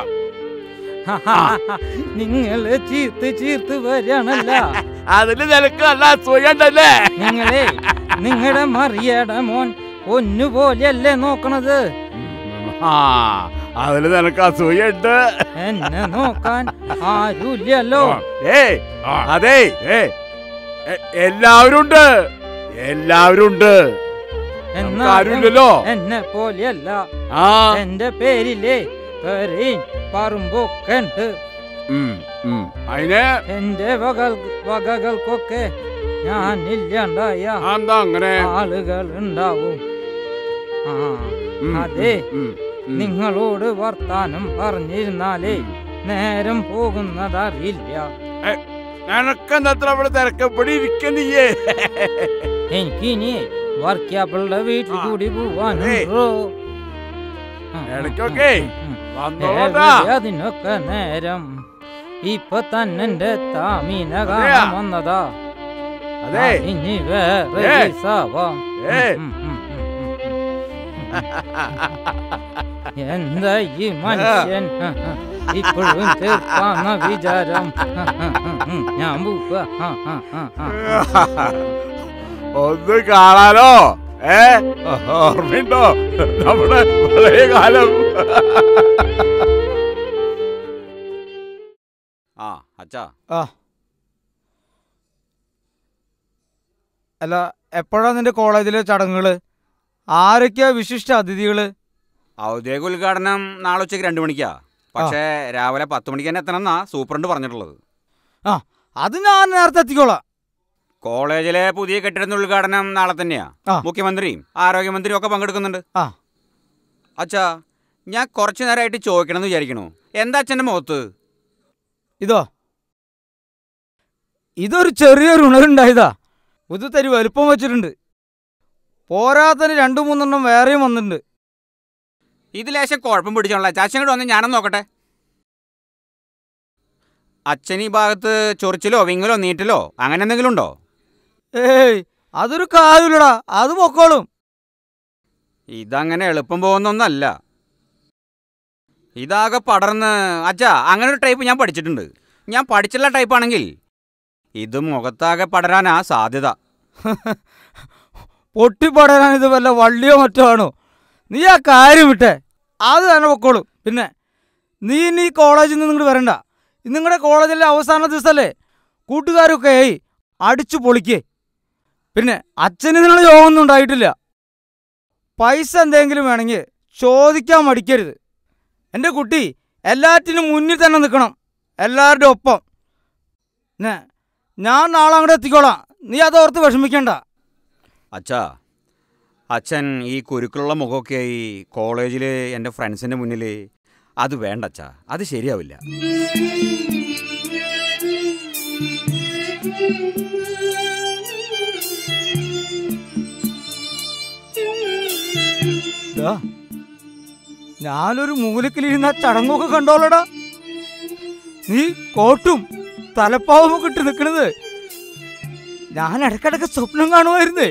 നിങ്ങള് ചീർത്ത് ചീർത്ത് വരികയാണല്ല അതിന് നിനക്ക് നല്ല അസുഖണ്ടല്ലേ നിങ്ങളെ നിങ്ങളുടെ മറിയയുടെ മോൻ പൊന്നുപോലെയല്ലേ നോക്കണത് ആ അതില് നിനക്ക് അസൂയുണ്ട് എന്നെ നോക്കാൻ ആരുമില്ലല്ലോ ഏയ് അതെ ഏ എല്ലാവരും ഉണ്ട് എല്ലാവരും ഉണ്ട് നമുക്ക് ആരുമില്ലല്ലോ എന്നെ പോലെയല്ല ആ എന്റെ പേരിലെ പെരയും പറമ്പൊക്കെ ഉണ്ട് ഉം, ഉം. അതിന് എന്റെ വകൾ വകകൾക്കൊക്കെ ഞാൻ ഇല്ലാണ്ടായ എന്താ അങ്ങനെ ആളുകൾ ഉണ്ടാവും ആ ഉം, അതെ ഉം, ഉം. നിങ്ങളോട് വർത്താനം പറഞ്ഞിരുന്നാലേ നേരം പോകുന്നതറിയില്ല നിനക്കെന്തത്ര അവിടെ തിരക്കപ്പെടി ഇരിക്കുന്നീയേ എനിക്കിനി വർക്കാപ്പിളുടെ വീട്ടിൽ കൂടി പോവാനുണ്ടോ ഇടയ്ക്കൊക്കെ വന്നോട്ടാ എവിടെ അതിനൊക്കെ നേരം ഇപ്പൊ തന്നെ എന്റെ താമീന അതെയാ? കാണാൻ വന്നതാ അതെ ഇനി വേറെ ഏ. ദിവസാവാം. ഏ. ഉം, ഉം, ഉം, ഉം. എന്താ ഈ മനുഷ്യൻ ഇപ്പോഴും തീർപ്പാന്ന വിചാരം ഞാൻ പോവാ ആ, ആ, ആ, ആ. ഒന്ന് കാണാനോ ഏ ഓർമ്മയുണ്ടോ നമ്മുടെ പഴയ കാലം ആ അച്ഛാ ആ അല്ല എപ്പോഴാ നിന്റെ കോളേജിലെ ചടങ്ങുകള് ആരൊക്കെയാ വിശിഷ്ട അതിഥികള് ഔദ്യോഗിക ഉദ്ഘാടനം നാളെ ഉച്ചയ്ക്ക് രണ്ട് മണിക്കാ പക്ഷേ രാവിലെ പത്ത് മണിക്ക് തന്നെ എത്തണം എന്നാ സൂപ്രണ്ട് പറഞ്ഞിട്ടുള്ളത് ആ അത് ഞാൻ നേരത്തെ എത്തിക്കോളാം കോളേജിലെ പുതിയ കെട്ടിടത്തിന്റെ ഉദ്ഘാടനം നാളെ തന്നെയാ ആ. മുഖ്യമന്ത്രിയും ആരോഗ്യമന്ത്രിയും ഒക്കെ പങ്കെടുക്കുന്നുണ്ട് ആ അച്ഛാ ഞാൻ കുറച്ചു നേരമായിട്ട് ചോദിക്കണമെന്ന് വിചാരിക്കണു എന്താ അച്ഛൻ്റെ മുഖത്ത് ഇതോ ഇതൊരു ചെറിയൊരു ഉണരുണ്ടായതാ ഇത് തരി വലുപ്പം വെച്ചിട്ടുണ്ട് പോരാത്തന് രണ്ടു മൂന്നെണ്ണം വേറെയും വന്നിട്ടുണ്ട് ഇത് ലേശം കുഴപ്പം പിടിച്ചോളാം അച്ഛൻ കൂടെ വന്ന് ഞാനൊന്ന് നോക്കട്ടെ അച്ഛൻ ഈ ഭാഗത്ത് ചൊറിച്ചിലോ വിങ്ങലോ നീറ്റലോ അങ്ങനെ എന്തെങ്കിലും ഉണ്ടോ ഏയ് അതൊരു കാര്യമില്ലടാ അത് പൊക്കോളും ഇതങ്ങനെ എളുപ്പം പോകുന്നൊന്നല്ല ഇതാകെ പടർന്ന് അച്ഛാ അങ്ങനെ ഒരു ടൈപ്പ് ഞാൻ പഠിച്ചിട്ടുണ്ട് ഞാൻ പഠിച്ചുള്ള ടൈപ്പ് ആണെങ്കിൽ ഇത് മുഖത്താകെ പടരാനാ സാധ്യത പൊട്ടിപ്പടരാൻ ഇത് വല്ല വള്ളിയോ മറ്റോ ആണോ നീ ആ കാര്യം വിട്ടേ അത് തന്നെ പൊക്കോളും പിന്നെ നീ ഇനി ഈ കോളേജിൽ നിന്ന് ഇങ്ങോട്ട് വരണ്ട ഇത് നിങ്ങളുടെ കോളേജിലെ അവസാന ദിവസമല്ലേ കൂട്ടുകാരൊക്കെ ആയി അടിച്ചു പൊളിക്കേ പിന്നെ അച്ഛന് ഇതിനുള്ള യോഗമൊന്നും ഉണ്ടായിട്ടില്ല പൈസ എന്തെങ്കിലും വേണമെങ്കിൽ ചോദിക്കാൻ മടിക്കരുത് എൻ്റെ കുട്ടി എല്ലാറ്റിനും മുന്നിൽ തന്നെ നിൽക്കണം എല്ലാവരുടെ ഒപ്പം ന്നെ, ഞാൻ നാളെ അങ്ങോട്ട് എത്തിക്കോളാം നീ അതോർത്ത് വിഷമിക്കണ്ട അച്ഛാ അച്ഛൻ ഈ കുരുക്കളുള്ള മുഖമൊക്കെ ആയി കോളേജിൽ എൻ്റെ ഫ്രണ്ട്സിൻ്റെ മുന്നിൽ അത് വേണ്ട അച്ഛാ അത് ശരിയാവില്ല ദാ, ഞാനൊരു മൂലക്കിലിരുന്ന ആ ചടങ്ങൊക്കെ കണ്ടോളടാ നീ കോട്ടും തലപ്പാവും ഒക്കെ ഇട്ട് നിൽക്കണത് ഞാൻ ഇടയ്ക്കിടയ്ക്ക് സ്വപ്നം കാണുമായിരുന്നേ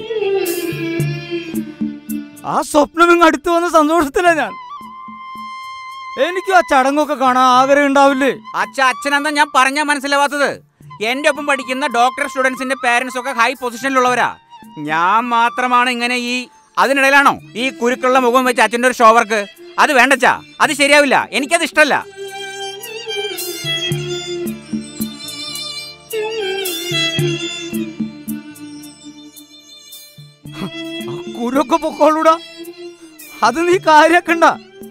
ആ സ്വപ്നം ഇങ്ങ് അടുത്ത് വന്ന സന്തോഷത്തില ഞാൻ എനിക്കും ആ ചടങ്ങൊക്കെ കാണാൻ ആഗ്രഹം ഉണ്ടാവില്ലേ അച്ഛ അച്ഛനെന്താ ഞാൻ പറഞ്ഞാൽ മനസ്സിലാവാത്തത് എൻ്റെ ഒപ്പം പഠിക്കുന്ന ഡോക്ടർ സ്റ്റുഡൻസിന്റെ പേരൻസ് ഒക്കെ ഹൈ പൊസിഷനിലുള്ളവരാ ഞാൻ മാത്രമാണ് ഇങ്ങനെ ഈ അതിനിടയിലാണോ ഈ കുരുക്കുള്ള മുഖം വെച്ച് അച്ഛൻ്റെ ഒരു ഷോ വർക്ക് അത് വേണ്ടച്ചാ അത് ശരിയാവില്ല എനിക്കത് ഇഷ്ടമല്ല ആ കുരുക്കെ പൊക്കോളൂടാ അത് നീ കാര്യാക്കണ്ട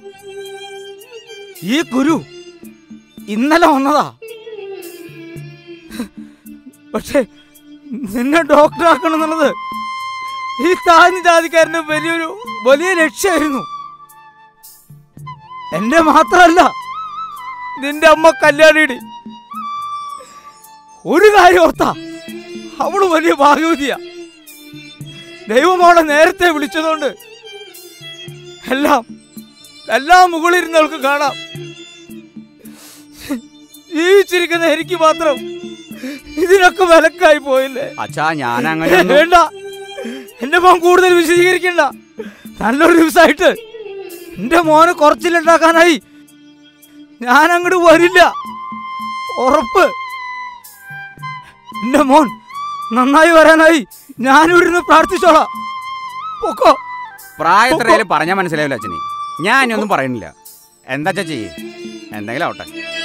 ഈ കുരു ഇന്നലെ വന്നതാ പക്ഷേ നിന്നെ ഡോക്ടറാക്കണം എന്നുള്ളത് ഈ താഴ്ന്ന ജാതിക്കാരന്റെ വലിയൊരു വലിയ ലക്ഷ്യമായിരുന്നു എന്റെ മാത്രല്ല നിന്റെ അമ്മ കല്യാണിയുടെ ഒരു കാര്യം ഓർത്താ അവള് വലിയ ഭാഗ്യവതിയാ ദൈവം അവളെ നേരത്തെ വിളിച്ചതുകൊണ്ട് എല്ലാം എല്ലാം മുകളിലിരുന്നവൾക്ക് കാണാം ജീവിച്ചിരിക്കുന്ന എനിക്ക് മാത്രം ഇതിനൊക്കെ വിലക്കായി പോയില്ലേ അച്ഛാ ഞാൻ അങ്ങനെ വേണ്ട എന്റെ മോൻ കൂടുതൽ വിശദീകരിക്കണ്ട നല്ലൊരു ദിവസമായിട്ട് എന്റെ മോനെ കുറച്ചിലുണ്ടാക്കാനായി ഞാൻ അങ്ങോട്ട് വരില്ല ഉറപ്പ് എന്റെ മോൻ നന്നായി വരാനായി ഞാനിവിടുന്ന് പ്രാർത്ഥിച്ചോളാം പൊക്കോ പ്രായത്തിലും പറഞ്ഞാൽ മനസ്സിലാവില്ല അച്ഛനെ ഞാൻ ഇനി ഒന്നും പറയുന്നില്ല എന്താ അച്ഛാ ചെയ്യേ എന്തെങ്കിലും ആവട്ടെ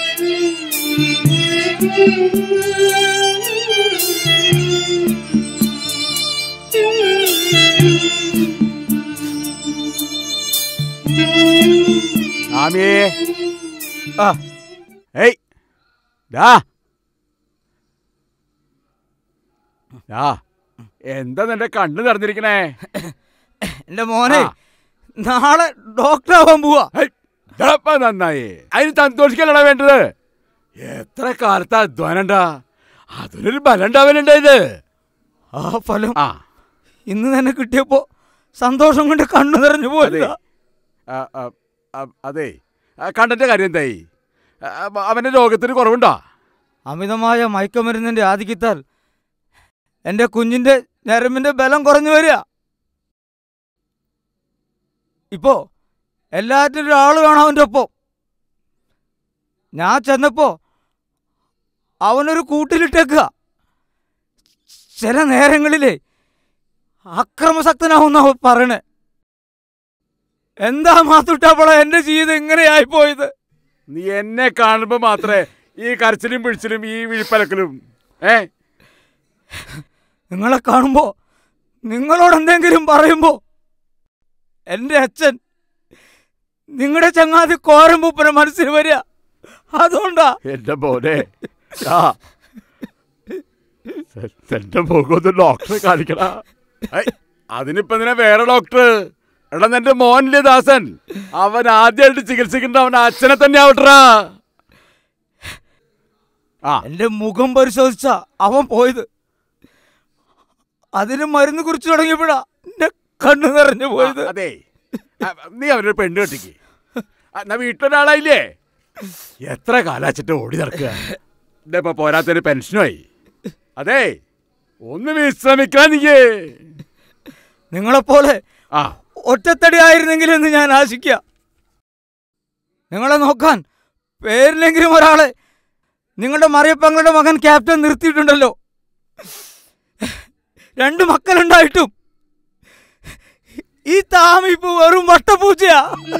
ആമിയേ ആ ഏയ് ഡാ ഡാ എന്താ നിന്റെ കണ്ണ് നിറഞ്ഞിരിക്കണേ എന്റെ മോനെ നാളെ ഡോക്ടർ ആവാൻ പോവാ ഇതാപ്പാ നന്നായി അതിന് സന്തോഷിക്കല്ലടാ വേണ്ടത് എത്ര കാലത്ത് അധ്വാനണ്ടാ അതിനൊരു ബലം ഉണ്ടാവലുണ്ടായത് ആ ഫലം ആ ഇന്ന് തന്നെ കിട്ടിയപ്പോ സന്തോഷം കൊണ്ട് കണ്ണു നിറഞ്ഞു അതെ പോയതാ ആ, ആ, ആ, അതെ ആ, കണ്ടന്റെ കാര്യം എന്തായി ആ, ആ, അവന്റെ രോഗത്തിന് കുറവുണ്ടോ അമിതമായ മയക്കമരുന്നിന്റെ ആധിക്യത്താൽ എന്റെ കുഞ്ഞിന്റെ ഞരമ്പിന്റെ ബലം കുറഞ്ഞു വരിക ഇപ്പോ എല്ലാറ്റിനും ഒരാൾ വേണം അവൻ്റെ ഒപ്പം ഞാൻ ചെന്നപ്പോ അവനൊരു കൂട്ടിലിട്ടേക്കുക ചില നേരങ്ങളിലേ അക്രമസക്തനാവുന്ന പറയണേ എന്താ മാത്തുട്ടാപ്പള എന്റെ ജീവിതം ഇങ്ങനെയായി പോയത് നീ എന്നെ കാണുമ്പോ മാത്രമേ ഈ കരച്ചിലും പിടിച്ചിലും ഈ വിഴിപ്പലക്കലും ഏ നിങ്ങളെ കാണുമ്പോ നിങ്ങളോട് എന്തെങ്കിലും പറയുമ്പോ എന്റെ അച്ഛൻ നിങ്ങളുടെ ചങ്ങാതി കോരമ്പൂപ്പനെ മനസ്സിൽ വരിക അതുകൊണ്ടാ എന്റെ മോനെ ആ. എ- എന്റെ മുഖമൊന്ന് ഡോക്ടറെ കാണിക്കടാ ഐ, അതിനിപ്പോ എന്തിനാ വേറെ ഡോക്ടർ എടാ നിന്റെ മോനില്ലേ ദാസൻ അവൻ ആദ്യമായിട്ട് ചികിത്സിക്കേണ്ട അവൻ അച്ഛനെ തന്നെ ആവട്ടാ എന്റെ മുഖം പരിശോധിച്ച അവൻ പോയത് അതിന് മരുന്ന് കുറിച്ച് തുടങ്ങിയപ്പോഴാ എന്റെ കണ്ണു നിറഞ്ഞു പോയത് അതെ ആ, നീ അവനൊരു പെണ്ണ് കെട്ടിക്ക് ആ, എന്നാ വീട്ടിലൊരാളായില്ലേ എത്ര കാലാച്ചിട്ട് ഓടി നടക്കുക ഇതപ്പോ പോരാത്തൊരു പെൻഷനുമായി അതെ ഒന്ന് വിശ്രമിക്കാൻ നീയേ നിങ്ങളെപ്പോലെ ആ ഒറ്റത്തടി ആയിരുന്നെങ്കിലെന്ന് ഞാൻ ആശിക്കുക നിങ്ങളെ നോക്കാൻ പേരിലെങ്കിലും ഒരാളെ നിങ്ങളുടെ മറിയപ്പങ്ങളുടെ മകൻ ക്യാപ്റ്റൻ നിർത്തിയിട്ടുണ്ടല്ലോ രണ്ട് മക്കളുണ്ടായിട്ടും ഈ താമിപ്പൂ വെറും വട്ടപ്പൂച്ചയാ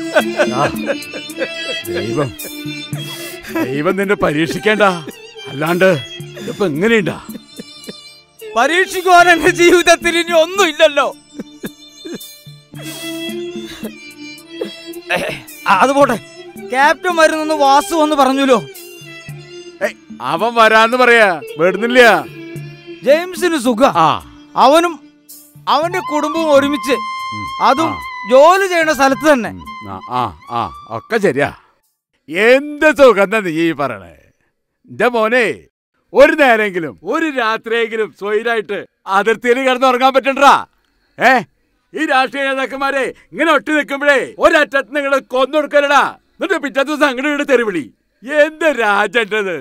ദൈവം ദൈവം നിന്നെ പരീക്ഷിക്കേണ്ട അല്ലാണ്ട് ഇപ്പൊ എങ്ങനെയുണ്ടാ പരീക്ഷിക്കുവാൻ എന്റെ ജീവിതത്തിൽ ഇനി ഒന്നുമില്ലല്ലോ ആ, അത് പോട്ടെ ക്യാപ്റ്റൻ വരുന്നെന്ന് വാസു വന്ന് പറഞ്ഞല്ലോ അവൻ വരാന്ന് പറയാ വേടുന്നില്ല ജെയിംസിന് സുഖ അവനും അവന്റെ കുടുംബവും ഒരുമിച്ച് അതും ജോലി ചെയ്യുന്ന സ്ഥലത്ത് തന്നെ ആ ആ ആ ഒക്കെ ശരിയാ എന്ത് സുഖം നീ ഈ പറയണേ എന്റെ മോനെ ഒരു നേരെങ്കിലും ഒരു രാത്രിയെങ്കിലും സ്വൈരായിട്ട് അതിർത്തിയിൽ കിടന്ന് ഉറങ്ങാൻ പറ്റണ്ടാ ഏ ഈ രാഷ്ട്രീയ നേതാക്കന്മാരെ ഇങ്ങനെ ഒട്ടി നിൽക്കുമ്പോഴേ ഒരറ്റത്ത് നിങ്ങൾ കൊന്നൊടുക്കലടാ എന്നിട്ട് പിറ്റേ ദിവസം അങ്ങോട്ട് തെരുവിളി എന്ത് രാജന്റത്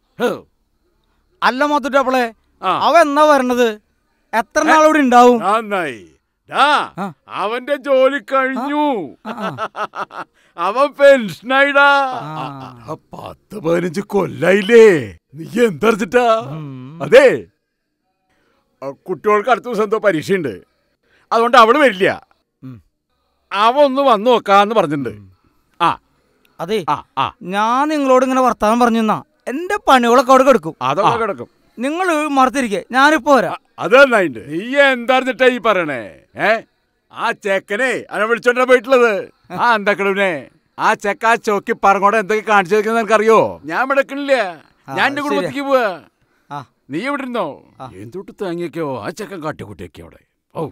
അല്ല മൊത്തപ്പളെ അവ എന്നാ വരണത് എത്ര നാളിവിടെ ഉണ്ടാവും നന്നായി ഡാ, അവന്റെ ജോലി കഴിഞ്ഞു അവൻ പെൻഷനായിടാ ആ, പത്ത് പതിനഞ്ച് കൊല്ലായില്ലേ നീ എന്തറിച്ചിട്ടാ അതെ ആ, കുട്ടികൾക്ക് അടുത്ത ദിവസം എന്തോ പരീക്ഷയുണ്ട് അതുകൊണ്ട് അവള് വരില്ല അവൻ ഒന്ന് വന്നു നോക്കാന്ന് പറഞ്ഞിട്ടുണ്ട് ആ അതെ ആ ആ ഞാൻ നിങ്ങളോട് ഇങ്ങനെ വർത്താനം പറഞ്ഞു തന്നാ എന്റെ പണികളൊക്കെ അവിടെ കിടക്കും അതൊക്കെ കിടക്കും നിങ്ങൾ മറത്തിരിക്കെ ഞാനിപ്പോ വരാം അത് നന്നായിണ്ട് നീ എന്താർന്നിട്ടാ ഈ പറയണേ ഏ ആ ചെക്കനെ അവനെ വിളിച്ചോണ്ടാ പോയിട്ടുള്ളത് ആ എന്താക്കടവിനെ ആ ചെക്ക ആ ചോക്കി പറങ്ങോടെ എന്തൊക്കെ കാണിച്ചു വെക്കുന്ന എനിക്കറിയോ ഞാൻ മിടക്കണില്ല ഞാൻ എന്റെ ശരിയാ. കുടുംബത്തേക്ക് പോവാ ആ. നീ ഇവിടെ ഇരുന്നോ എന്തൊട്ട് താങ്ങിയൊക്കെയോ ആ ചെക്കൻ കാട്ടിക്കുട്ടിയൊക്കെ അവിടെ ഓ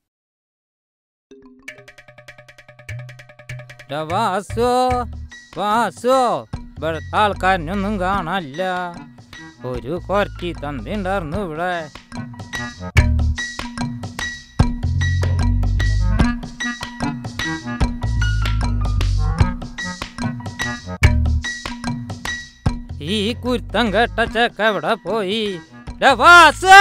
ഡാ വാസു വാസു ഇവിടുത്തെ ആൾക്കാരനൊന്നും കാണാനില്ല ഒരു കുറച്ച് തന്തി ഉണ്ടായിരുന്നു ഇവിടെ ഈ കുരുത്തം കെട്ട ചെക്ക എവിടെ പോയി ഡാ വാസു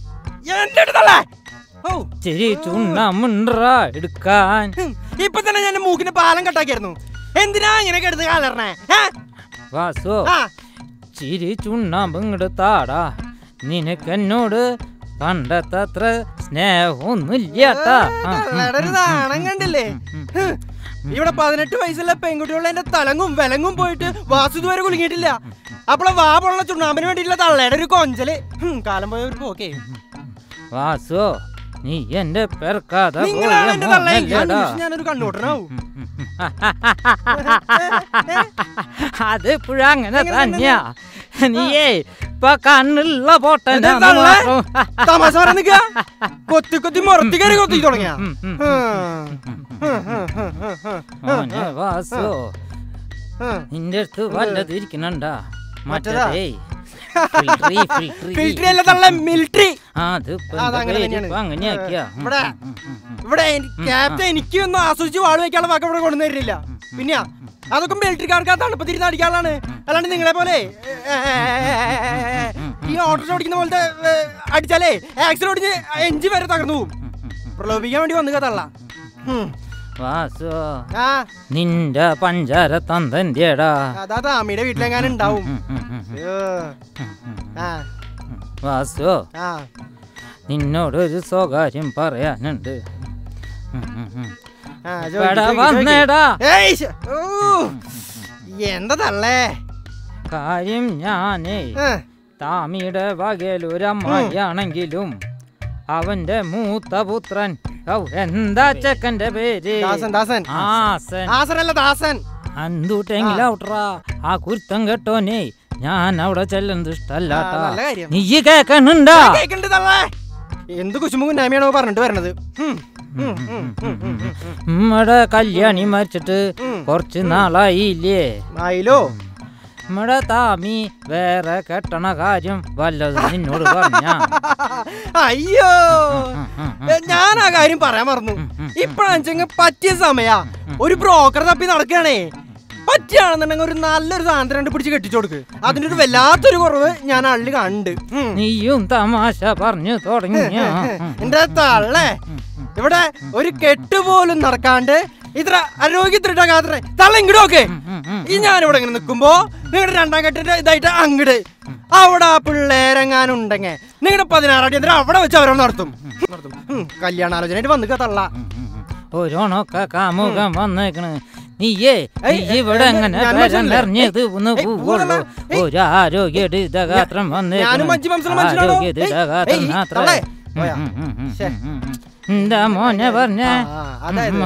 ഇച്ചിരി ചുണ്ണമുണ്ട എടുക്കാൻ ഇപ്പൊ തന്നെ ഞാൻ മൂക്കിന് പാലം കട്ടാക്കിയായിരുന്നു എന്തിനാ ഇങ്ങനെ കിടന്ന് കാലറിനെ വാസു ചിരി ചുണ്ണാമ്പ് ഇങ്ങോട്ട് താടാ നിനക്ക് എന്നോട് പണ്ടത്തെ അത്ര സ്നേഹമൊന്നുമില്ലാട്ടാ ആ, ഉം, ഒരു ഉം, നാണം കണ്ടില്ലേ ഹ്. ഇവിടെ പതിനെട്ട് വയസ്സുള്ള പെൺകുട്ടികളുടെ എന്റെ തലങ്ങും വിലങ്ങും പോയിട്ട് വാസു ഇതുവരെ കുലുങ്ങിയിട്ടില്ല അപ്പോളെ വാ പോലുള്ള ചുണ്ണാമ്പിന് വേണ്ടിയിട്ടുള്ള തള്ളയുടെ ഒരു കൊഞ്ചല് ഹും, കാലം പോയ ഒരു പോക്കേ വാസു നീ എന്റെ പെർക്കാതെ നിങ്ങളാണ് എന്റെ തള്ള പോയല്ലേടാ ഞാനൊരു കണ്ണൂട്ടനാവും അത് ഇപ്പോഴും അങ്ങനെ തന്നെയാ നീയേ ഇപ്പൊ കണ്ണുള്ള പൊട്ടനാ തള്ളേ? തമാശ പറയാൻ നിക്കാ? കൊത്തി കൊത്തി മുറത്തി കയറി കൊത്തി തുടങ്ങിയ മോനെ വാസു നിന്റെ അടുത്ത് വല്ലത് ഇരിക്കണണ്ടാ മറ്റേതാ? മറ്റേ ഫിൽട്ടറി ഫിൽട്ടറി ഫിൽറ്ററി അല്ല തള്ള മിലിറ്ററി ആ അത് ഇപ്പൊ അത് എന്റെ അങ്ങനെ പേര് തന്നെയാണ്. ഇപ്പൊ അങ്ങനെയാക്കിയാ ഉം, ഇവിടെ ഉം, ഉം, ഉം. ഇവിടെ ക്യാപ്റ്റൻ എനിക്ക് ഒന്നും ആസ്വദിച്ച് വാള് വെക്കാനുള്ള വാക്ക് ഇവിടെ കൊണ്ടു തരില്ല പിന്നെ അതൊക്കെ മിലിറ്ററിക്കാർക്ക് ആ തണുപ്പത്തിരുന്ന് അടിക്കാനുള്ളതാണ് അല്ലാണ്ട് നിങ്ങളെ പോലെ ഏ, ഏ, ഏ, ഏ, ഈ ഓട്ടോ ഓടിക്കുന്ന പോലത്തെ ഏ, അടിച്ചാലേ ആക്സിഡന്റ് ഓടിച്ച് എഞ്ചിൻ വരെ തകർന്നു പോകും പ്രലോഭിക്കാൻ വേണ്ടി വന്നു തള്ള വാസു ആ നിന്റെ പഞ്ചാര തന്തന്റെടാ അതാ താമിയുടെ വീട്ടിലെങ്ങാനും ഉണ്ടാവും അയ്യോ. ആ വാസു ആ നിന്നോടൊരു സ്വകാര്യം പറയാനുണ്ട് ഉം, ഉം, ഉം. ആ, ചോദിക്ക്, എടാ, ചോദിക്ക്, വന്നേടാ ചോദിക്ക്. ഏയ് ശ്ശെ, ഓ, എന്താ തള്ളേ കാര്യം ഞാനേ താമിയുടെ വകയിലൊരമ്മായിയാണെങ്കിലും അവന്റെ മൂത്ത പുത്രൻ ഔ, എന്താ ചെക്കന്റെ പേര് ദാസൻ, ദാസൻ. ആസൻ ദാസനല്ല ദാസൻ അന്തൂട്ടെങ്കിലും ഔട്രാ ആ കുരുത്തം കെട്ടോനെ ഞാൻ അവിടെ ചെല്ലുന്നത് ഇഷ്ടല്ലാട്ടാ ആ, നല്ല കാര്യം. നീ കേക്കണുണ്ടാ ഞാൻ കേക്കണ്ട് തള്ളേ എന്ത് കുശുമ്പും കുന്നാമിയാണോ പറഞ്ഞിട്ട് വരണത് ഉം, ഉം, ഉം, ഉം, ഉം, ഉം. നമ്മടെ കല്യാണി മരിച്ചിട്ട് കുറച്ച് നാളായില്ലേ ആയില്ലോ നമ്മടെ താമി വേറെ കെട്ടണ കാര്യം വല്ലതും നിന്നോട് പറഞ്ഞ അയ്യോ ഏ, ഞാൻ ആ കാര്യം പറയാൻ മറന്നു ഇപ്പഴാണെച്ചെങ്കിൽ പറ്റിയ സമയാ ഒരു ബ്രോക്കർ തപ്പി നടക്കുകയാണേ പറ്റിയാണെന്നുണ്ടെങ്കിൽ ഒരു നല്ലൊരു സാധനം രണ്ട് പിടിച്ച് കെട്ടിച്ചു കൊടുക്ക് അതിന്റെ ഒരു വല്ലാത്തൊരു കുറവ് ഞാൻ അള്ളി കണ്ട് ഉം. നീയും തമാശ പറഞ്ഞു തുടങ്ങിയ എന്റെ തള്ളേ ഇവിടെ ഒരു കെട്ട് പോലും നടക്കാണ്ട് ഇത്ര ആരോഗ്യത്തിട്ടാകാത്ര തള്ള ഇങ്ങോട്ട് നോക്കേ ഈ ഞാനിവിടെ ഇങ്ങനെ നിൽക്കുമ്പോ നിങ്ങളുടെ രണ്ടാം കെട്ടിന്റെ ഇതായിട്ട് അങ്ങട് അവിടെ ആ പിള്ളേരെങ്ങാനും ഉണ്ടെങ്കിൽ നിങ്ങളുടെ പതിനാറാം തീയതി അവിടെ വെച്ച് അവരോട് നടത്തും നടത്തും. ഉം, കല്യാണാലോചനയായിട്ട് വന്നിക്ക തള്ള ഓരോണൊക്കെ കാമുകം വന്നേക്കണ് നീയേ നീ ഇവിടെ ഞാൻ അങ്ങനെ മനസ്സിലായില്ല. നിറഞ്ഞത് ഒന്ന് ഏയ്, പോവുള്ളൂ ഒരു ആരോഗ്യടിതഗാത്രം ഞാനും മഞ്ജു മനസ്സിലും മനസ്സിലാണോ? ഏയ്, ആരോഗ്യടിതഗാത്രം ഏയ്, മാത്രം തള്ളേ. പോയാ. ശ്ശേ. എന്താ മോനെ പറഞ്ഞ ആ, അതായത്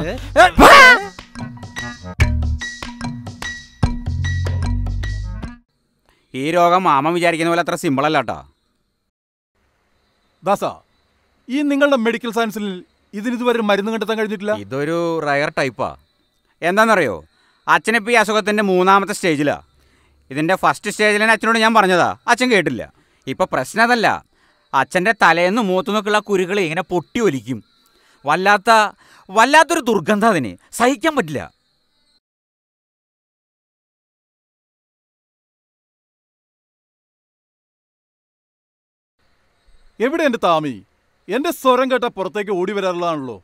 ഈ രോഗം മാമൻ വിചാരിക്കുന്ന പോലെ അത്ര സിമ്പിൾ അല്ല കേട്ടോ ദാസ ഈ നിങ്ങളുടെ മെഡിക്കൽ സയൻസിൽ ഇതിന് ഇതുവരെ മരുന്ന് കണ്ടെത്താൻ കഴിഞ്ഞിട്ടില്ല ഇതൊരു റയർ ടൈപ്പാ എന്താണെന്നറിയോ അച്ഛനിപ്പോൾ ഈ അസുഖത്തിൻ്റെ മൂന്നാമത്തെ സ്റ്റേജിലാ ഇതിൻ്റെ ഫസ്റ്റ് സ്റ്റേജിൽ തന്നെ അച്ഛനോട് ഞാൻ പറഞ്ഞതാ അച്ഛൻ കേട്ടില്ല ഇപ്പോൾ പ്രശ്നം അതല്ല അച്ഛൻ്റെ തലേന്ന് മൂത്തുനിന്നൊക്കെയുള്ള കുരുകൾ ഇങ്ങനെ പൊട്ടി ഒലിക്കും വല്ലാത്ത വല്ലാത്തൊരു ദുർഗന്ധം അതിന് സഹിക്കാൻ പറ്റില്ല എവിടെ എന്റെ താമി എന്റെ സ്വരം കേട്ട പുറത്തേക്ക് ഓടി വരാറുള്ളതാണല്ലോ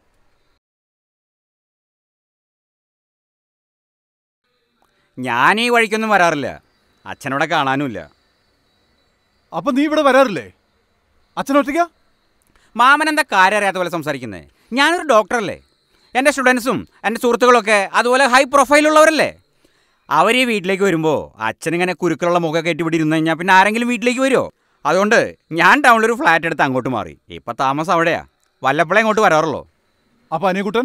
ഞാൻ ഈ വഴിക്കൊന്നും വരാറില്ല അച്ഛനോടെ കാണാനുമില്ല അപ്പൊ നീ ഇവിടെ വരാറില്ലേ അച്ഛനൊറ്റയ്ക്കാ മാമൻ എന്താ കാര്യം അറിയാത്ത പോലെ സംസാരിക്കുന്നത് ഞാനൊരു ഡോക്ടറല്ലേ എൻ്റെ സ്റ്റുഡൻസും എൻ്റെ സുഹൃത്തുക്കളൊക്കെ അതുപോലെ ഹൈ പ്രൊഫൈലുള്ളവരല്ലേ അവർ ഈ വീട്ടിലേക്ക് വരുമ്പോൾ അച്ഛനിങ്ങനെ കുരുക്കളുള്ള മുഖം കയറ്റി ഇവിടെ ഇരുന്ന് കഴിഞ്ഞാൽ പിന്നെ ആരെങ്കിലും വീട്ടിലേക്ക് വരുമോ അതുകൊണ്ട് ഞാൻ ടൗണിലൊരു ഫ്ലാറ്റ് എടുത്ത് അങ്ങോട്ട് മാറി ഇപ്പം താമസം അവിടെയാ വല്ലപ്പോഴേ ഇങ്ങോട്ട് വരാറുള്ളൂ അപ്പൊ അനിയക്കുട്ടൻ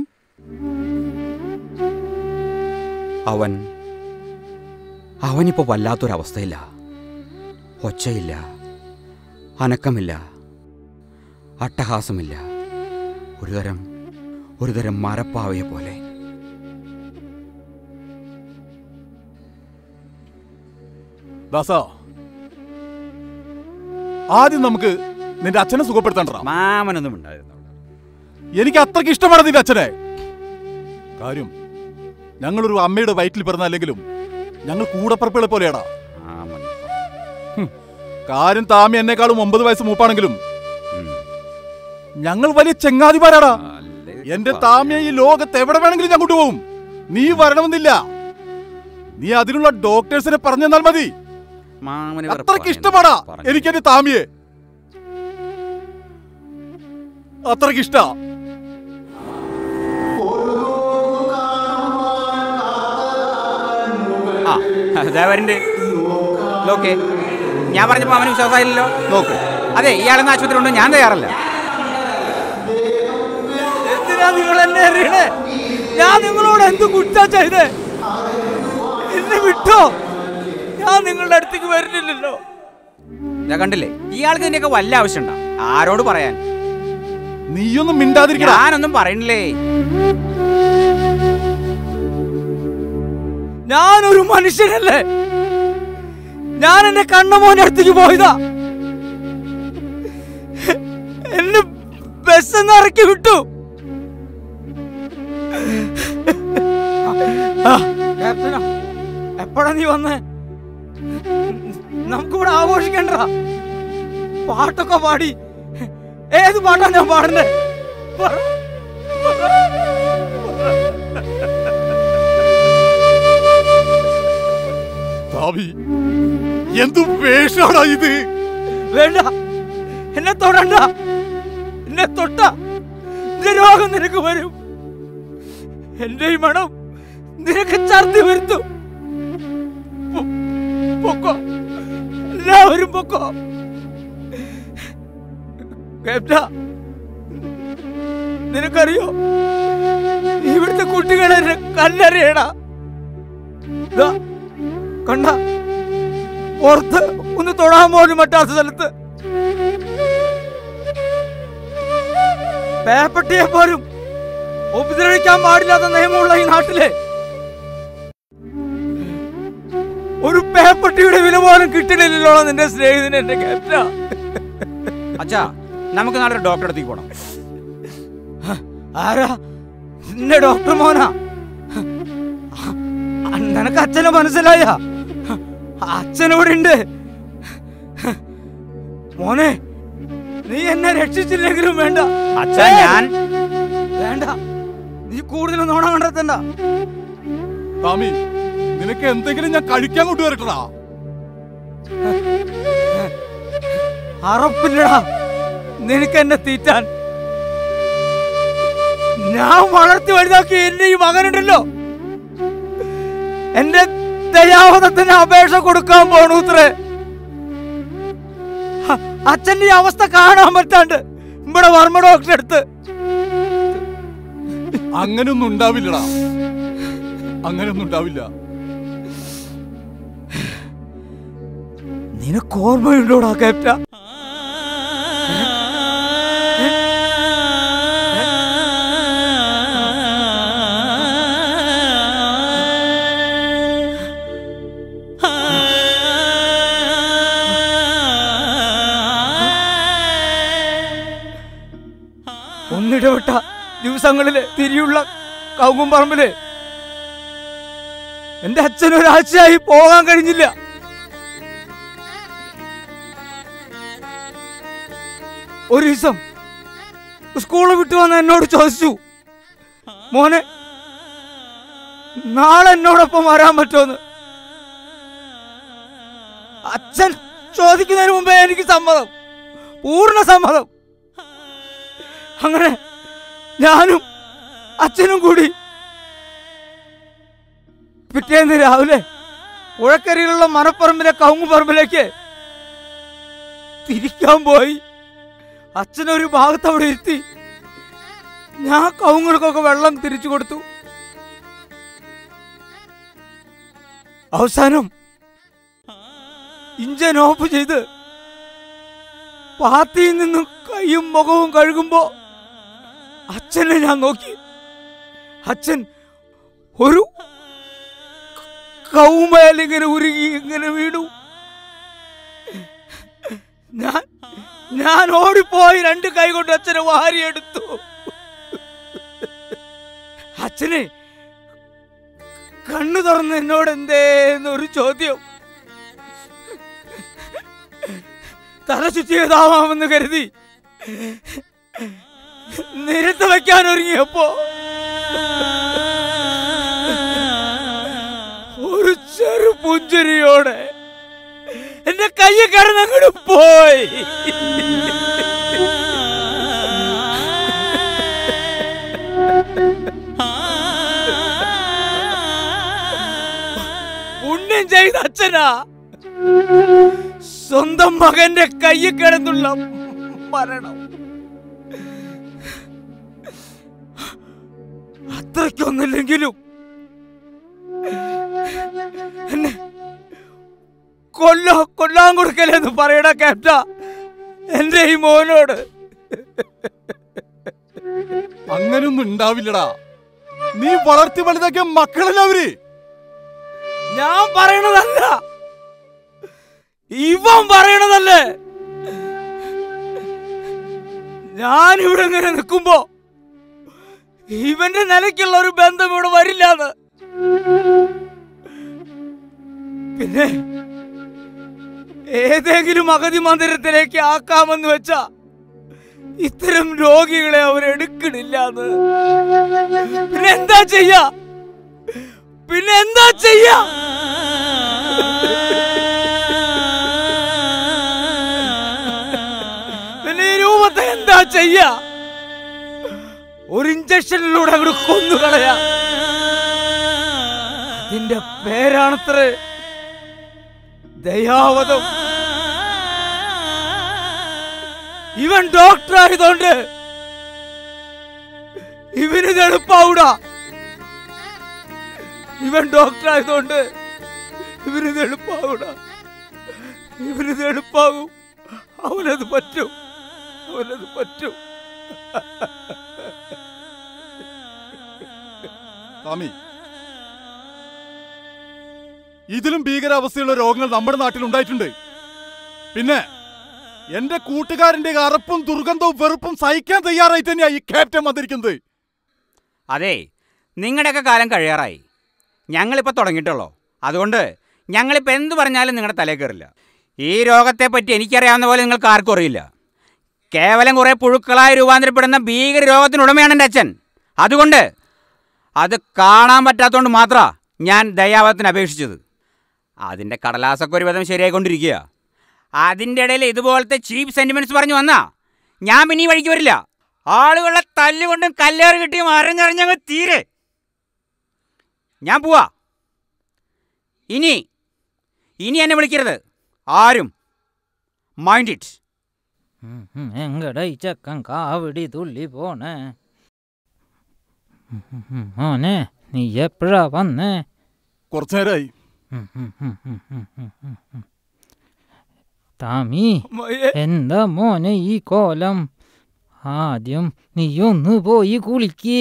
അവൻ അവനിപ്പോൾ വല്ലാത്തൊരവസ്ഥയില്ല ഒച്ചയില്ല അനക്കമില്ല അട്ടഹാസമില്ല ഒരുതരം ഒരുതരം മരപ്പാവയെ പോലെ ദാസ ആദ്യം നമുക്ക് നിന്റെ അച്ഛനെ സുഖപ്പെടുത്തണ്ട മാമനൊന്നും ഉണ്ടായിരുന്നു എനിക്ക് അത്രയ്ക്ക് ഇഷ്ടമാണ് നിന്റെ അച്ഛനെ കാര്യം ഞങ്ങളൊരു അമ്മയുടെ വയറ്റിൽ പിറന്നല്ലെങ്കിലും ഞങ്ങൾ കൂടപ്പറപ്പുകളെ പോലെയാടാ ഹും, കാര്യം താമി എന്നെക്കാളും ഒമ്പത് വയസ്സ് മൂപ്പാണെങ്കിലും ഞങ്ങൾ വലിയ ചെങ്ങാതിമാരാടാ എന്റെ താമിയെ ഈ ലോകത്ത് എവിടെ വേണമെങ്കിലും ഞാൻ കൊണ്ടുപോകും നീ വരണമെന്നില്ല നീ അതിനുള്ള ഡോക്ടേഴ്സിനെ പറഞ്ഞു തന്നാൽ മതി മാമന് അത്രയ്ക്ക് ഇഷ്ടമാടാ എനിക്ക് എന്റെ താമിയെ അത്രയ്ക്ക് ഇഷ്ടാ ആ അതാ വരണ്ട് ഓക്കെ ഞാൻ പറഞ്ഞപ്പോൾ അവന് വിശ്വാസമായില്ലല്ലോ നോക്ക് അതെ ഇയാളെന്ന് ആശുപത്രി ഉണ്ടോ ഞാൻ തയ്യാറല്ല എന്തിനാ നിങ്ങൾ എന്നെ അറിയണേ ഞാൻ നിങ്ങളോട് എന്ത് കുറ്റാ ചെയ്തേ എന്നെ വിട്ടോ ഞാൻ നിങ്ങളുടെ അടുത്തേക്ക് വരുന്നില്ലല്ലോ ഞാൻ കണ്ടില്ലേ ഇയാൾക്ക് ഇതിന്റെയൊക്കെ വല്ല ആവശ്യമുണ്ടോ ആരോട് പറയാൻ നീയൊന്നും മിണ്ടാതിരിക്കടാ. ഞാനൊന്നും പറയണില്ലേ ഞാനൊരു മനുഷ്യനല്ലേ ഞാൻ എന്റെ കണ്ണമോന്റെ അടുത്തേക്ക് പോയതാ എന്നെ ബസ് ഇറക്കി വിട്ടു ആ, ക്യാപ്റ്റനാ, എപ്പോഴാ നീ വന്നേ നമുക്കിവിടെ ആഘോഷിക്കണ്ട പാട്ടൊക്കെ പാടി ഏത് പാട്ടാ ഞാൻ പാടണ്ടേ പറ. താവി എന്തു വേഷാടാ ഇത് വേണ്ട എന്നെ തൊടണ്ട എന്നെ തൊട്ട എന്റെ രോഗം നിനക്ക് വരും എന്റെ ഈ മണം നിനക്ക് ഛർദി വരുത്തും പൊ- പൊക്കോ എല്ലാവരും പൊക്കോ കേട്ടാ നിനക്കറിയോ ഇവിടുത്തെ കുട്ടികളെ എന്നെ കല്ലെറിയടാ ദാ, കണ്ട പുറത്ത് ഒന്ന് തൊടാൻ പോലും പറ്റാത്ത സ്ഥലത്ത് പേപ്പട്ടിയെ പോലും ഉപദ്രവിക്കാൻ പാടില്ലാത്ത നിയമമുള്ള ഈ നാട്ടില് ഒരു പേപ്പട്ടിയുടെ വില പോലും കിട്ടണില്ലല്ലോ നിന്റെ സ്നേഹിതന് എന്റെ കേട്ട അച്ഛാ നമുക്ക് നാളെ ഒരു ഡോക്ടറെ അടുത്തേക്ക് പോകണം ആരാ നിന്റെ ഡോക്ടർ മോനാ നിനക്ക് അച്ഛനെ മനസ്സിലായ അച്ഛനോട് ഉണ്ട് മോനെ നീ എന്നെ രക്ഷിച്ചില്ലെങ്കിലും വേണ്ട അച്ഛാ ഞാൻ വേണ്ട നീ കൂടുതൽ നോണ കണ്ടെത്തണ്ട സ്വാമി നിനക്ക് എന്തെങ്കിലും ഞാൻ കഴിക്കാൻ കൊണ്ടുവരട്ടടാ അറപ്പില്ലടാ നിനക്ക് എന്നെ തീറ്റാൻ ഞാൻ വളർത്തി വലുതാക്കി എന്റെ ഈ മകനുണ്ടല്ലോ എന്റെ ദയാവധത്തിന് അപേക്ഷ കൊടുക്കാൻ പോണൂത്രേ ഹ, അച്ഛന്റെ ഈ അവസ്ഥ കാണാൻ പറ്റാണ്ട് ഇവിടെ വർമ്മ ഡോക്ടറെ അടുത്ത് അങ്ങനെയൊന്നും ഉണ്ടാവില്ലടാ അങ്ങനെയൊന്നും ഉണ്ടാവില്ല നിനക്ക് ഓർമ്മയുണ്ടോടാ ക്യാപ്റ്റ ഒന്നിടവിട്ട ദിവസങ്ങളില് തിരിയുള്ള കൗങ്ങും പറമ്പില് എന്റെ അച്ഛൻ ഒരാഴ്ചയായി പോകാൻ കഴിഞ്ഞില്ല ഒരു ദിവസം സ്കൂള് വിട്ടു വന്ന് എന്നോട് ചോദിച്ചു മോനെ നാളെ എന്നോടൊപ്പം വരാൻ പറ്റുമെന്ന് അച്ഛൻ ചോദിക്കുന്നതിന് മുമ്പേ എനിക്ക് സമ്മതം പൂർണ്ണ സമ്മതം അങ്ങനെ ഞാനും അച്ഛനും കൂടി പിറ്റേന്ന് രാവിലെ പുഴക്കരയിലുള്ള മരപ്പറമ്പിലെ കവുങ്ങുപറമ്പിലേക്ക് തിരിക്കാൻ പോയി അച്ഛനൊരു ഭാഗത്ത് അവിടെ ഇരുത്തി ഞാൻ കവുങ്ങൾക്കൊക്കെ വെള്ളം തിരിച്ചു കൊടുത്തു അവസാനം ഇഞ്ചൻ ഓഫ് ചെയ്ത് പാത്തിയിൽ നിന്നും കൈയും മുഖവും കഴുകുമ്പോ അച്ഛനെ ഞാൻ നോക്കി അച്ഛൻ ഒരു കൗമേൽ ഇങ്ങനെ ഉരുകി ഇങ്ങനെ വീണു ഞാൻ ഞാൻ ഓടിപ്പോയി രണ്ട് കൈ കൊണ്ട് അച്ഛനെ വാരിയെടുത്തു അച്ഛനെ കണ്ണു തുറന്ന് എന്നോട് എന്തേന്നൊരു ചോദ്യം തല ചുറ്റിയതാവാമെന്ന് കരുതി നിരത്ത് വെക്കാൻ ഒരുങ്ങിയപ്പോ ഒരു ചെറു പുഞ്ചിരിയോടെ എന്റെ കൈ കിടന്നങ്ങോട്ട് പോയി പുണ്യം ചെയ്ത അച്ഛനാ സ്വന്തം മകന്റെ കൈ കിടന്നുള്ള മരണം അത്രയ്ക്കൊന്നില്ലെങ്കിലും എന്നെ കൊല്ലോ കൊല്ലാൻ കൊടുക്കലെന്ന് പറയണ ക്യാപ്റ്റ എന്റെ ഈ മോനോട് അങ്ങനെയൊന്നും ഉണ്ടാവില്ലടാ നീ വളർത്തി വലുതാക്കിയ മക്കളല്ല അവര് ഞാൻ പറയണതല്ല ഇവൻ പറയണതല്ലേ ഞാൻ ഇവിടെ ഇങ്ങനെ നിൽക്കുമ്പോ ഇവന്റെ നിലയ്ക്കുള്ള ഒരു ബന്ധം ഇവിടെ വരില്ലാന്ന് പിന്നെ ഏതെങ്കിലും അഗതി മന്ദിരത്തിലേക്ക് ആക്കാമെന്ന് വെച്ചാ ഇത്തരം രോഗികളെ അവരെടുക്കണില്ലാന്ന് പിന്നെ എന്താ ചെയ്യാ പിന്നെ എന്താ ചെയ്യാ പിന്നെ ഈ രൂപത്തെ എന്താ ചെയ്യാ ഒരു ഇഞ്ചക്ഷനിലൂടെ അങ്ങോട്ട് കൊന്നു കളയാ അതിന്റെ പേരാണത്രേ ദയാവതം ഇവൻ ഡോക്ടർ ആയതുകൊണ്ട് ഇവനിത് എളുപ്പാവൂടാ ഇവൻ ഡോക്ടർ ആയതുകൊണ്ട് ഇവനിത് എളുപ്പാവൂടാ ഇവനിത് എളുപ്പാകും അവനത് പറ്റും അവനത് പറ്റും സ്വാമി ഇതിലും ഭീകരാവസ്ഥയുള്ള രോഗങ്ങൾ നമ്മുടെ നാട്ടിൽ ഉണ്ടായിട്ടുണ്ട് പിന്നെ എന്റെ കൂട്ടുകാരന്റെ അറപ്പും ദുർഗന്ധവും വെറുപ്പും സഹിക്കാൻ തയ്യാറായി തന്നെയാ ഈ ക്യാപ്റ്റൻ വന്നിരിക്കുന്നത് അതെ നിങ്ങളുടെയൊക്കെ കാലം കഴിയാറായി ഞങ്ങളിപ്പോൾ തുടങ്ങിയിട്ടുള്ളൂ അതുകൊണ്ട് ഞങ്ങളിപ്പോൾ എന്ത് പറഞ്ഞാലും നിങ്ങളുടെ തലയിൽ കയറില്ല ഈ രോഗത്തെപ്പറ്റി എനിക്കറിയാവുന്ന പോലെ നിങ്ങൾക്ക് ആർക്കും അറിയില്ല കേവലം കുറേ പുഴുക്കളായി രൂപാന്തരപ്പെടുന്ന ഭീകര രോഗത്തിനുടമയാണ് എൻ്റെ അച്ഛൻ അതുകൊണ്ട് അത് കാണാൻ പറ്റാത്തതുകൊണ്ട് മാത്രമാണ് ഞാൻ ദയാവധത്തിന് അപേക്ഷിച്ചത് അതിൻ്റെ കടലാസൊക്കെ ഒരു വിധം ശരിയായിക്കൊണ്ടിരിക്കുക അതിൻ്റെ ഇടയിൽ ഇതുപോലത്തെ ചീപ്പ് സെൻറ്റിമെൻറ്റ്സ് പറഞ്ഞു വന്നാ ഞാൻ പിന്നെ ഈ വഴിക്ക് വരില്ല ആളുകളെ തല്ലുകൊണ്ടും കല്ലേറ് കിട്ടിയും അരഞ്ഞറിഞ്ഞങ്ങ് തീരെ ഞാൻ പോവാ ഇനി ഇനി എന്നെ വിളിക്കരുത് ആരും മൈൻഡ് ഇറ്റ് എങ്കട ഈ ചെക്കൻ കാവിടി തുള്ളി പോണേ മോനെ നീ എപ്പോഴാ വന്നേ കുറച്ചു നേരമായി താമി മയ്യേ. എന്താ മോനെ ഈ കോലം ആദ്യം നീയൊന്ന് പോയി കുളിക്ക്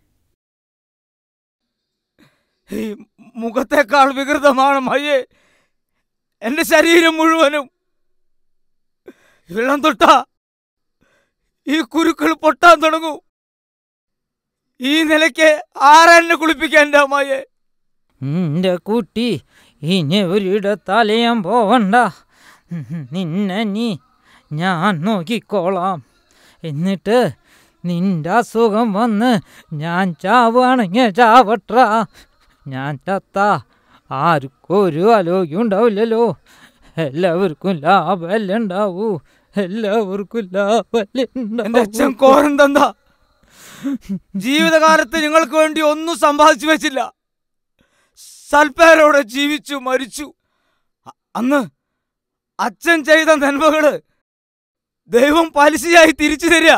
ഈ മുഖത്തേക്കാൾ വികൃതമാണ് മയ്യേ എന്റെ ശരീരം മുഴുവനും വെള്ളം തൊട്ട ഈ കുരുക്കൾ പൊട്ടാൻ തുടങ്ങൂ ഈ നിലയ്ക്ക് ആരെന്നെ കുളിപ്പിക്കാൻ എൻ്റെ അമ്മായെ നിന്റെ കുട്ടി ഇനി ഒരിടത്തലയാൻ പോവണ്ട നിന്നെ നീ ഞാൻ നോക്കിക്കോളാം എന്നിട്ട് നിന്റെ അസുഖം വന്ന് ഞാൻ ചാവുകയാണെങ്കിൽ ചാവട്ട ഞാൻ ചത്ത ആർക്കും ഒരു ആലോക്യം ഉണ്ടാവില്ലല്ലോ എല്ലാവർക്കും ലാഭമല്ലേ ഉണ്ടാവൂ എല്ലാവർക്കും ലാഭമല്ലേ എന്റെ അച്ഛൻ കോരൻ തന്ന ജീവിതകാലത്ത് നിങ്ങൾക്ക് വേണ്ടി ഒന്നും സമ്പാദിച്ചു വെച്ചില്ല സൽപ്പേരോടെ ജീവിച്ചു മരിച്ചു അ- അന്ന് അച്ഛൻ ചെയ്ത നന്മകള് ദൈവം പലിശയായി തിരിച്ചു തരിക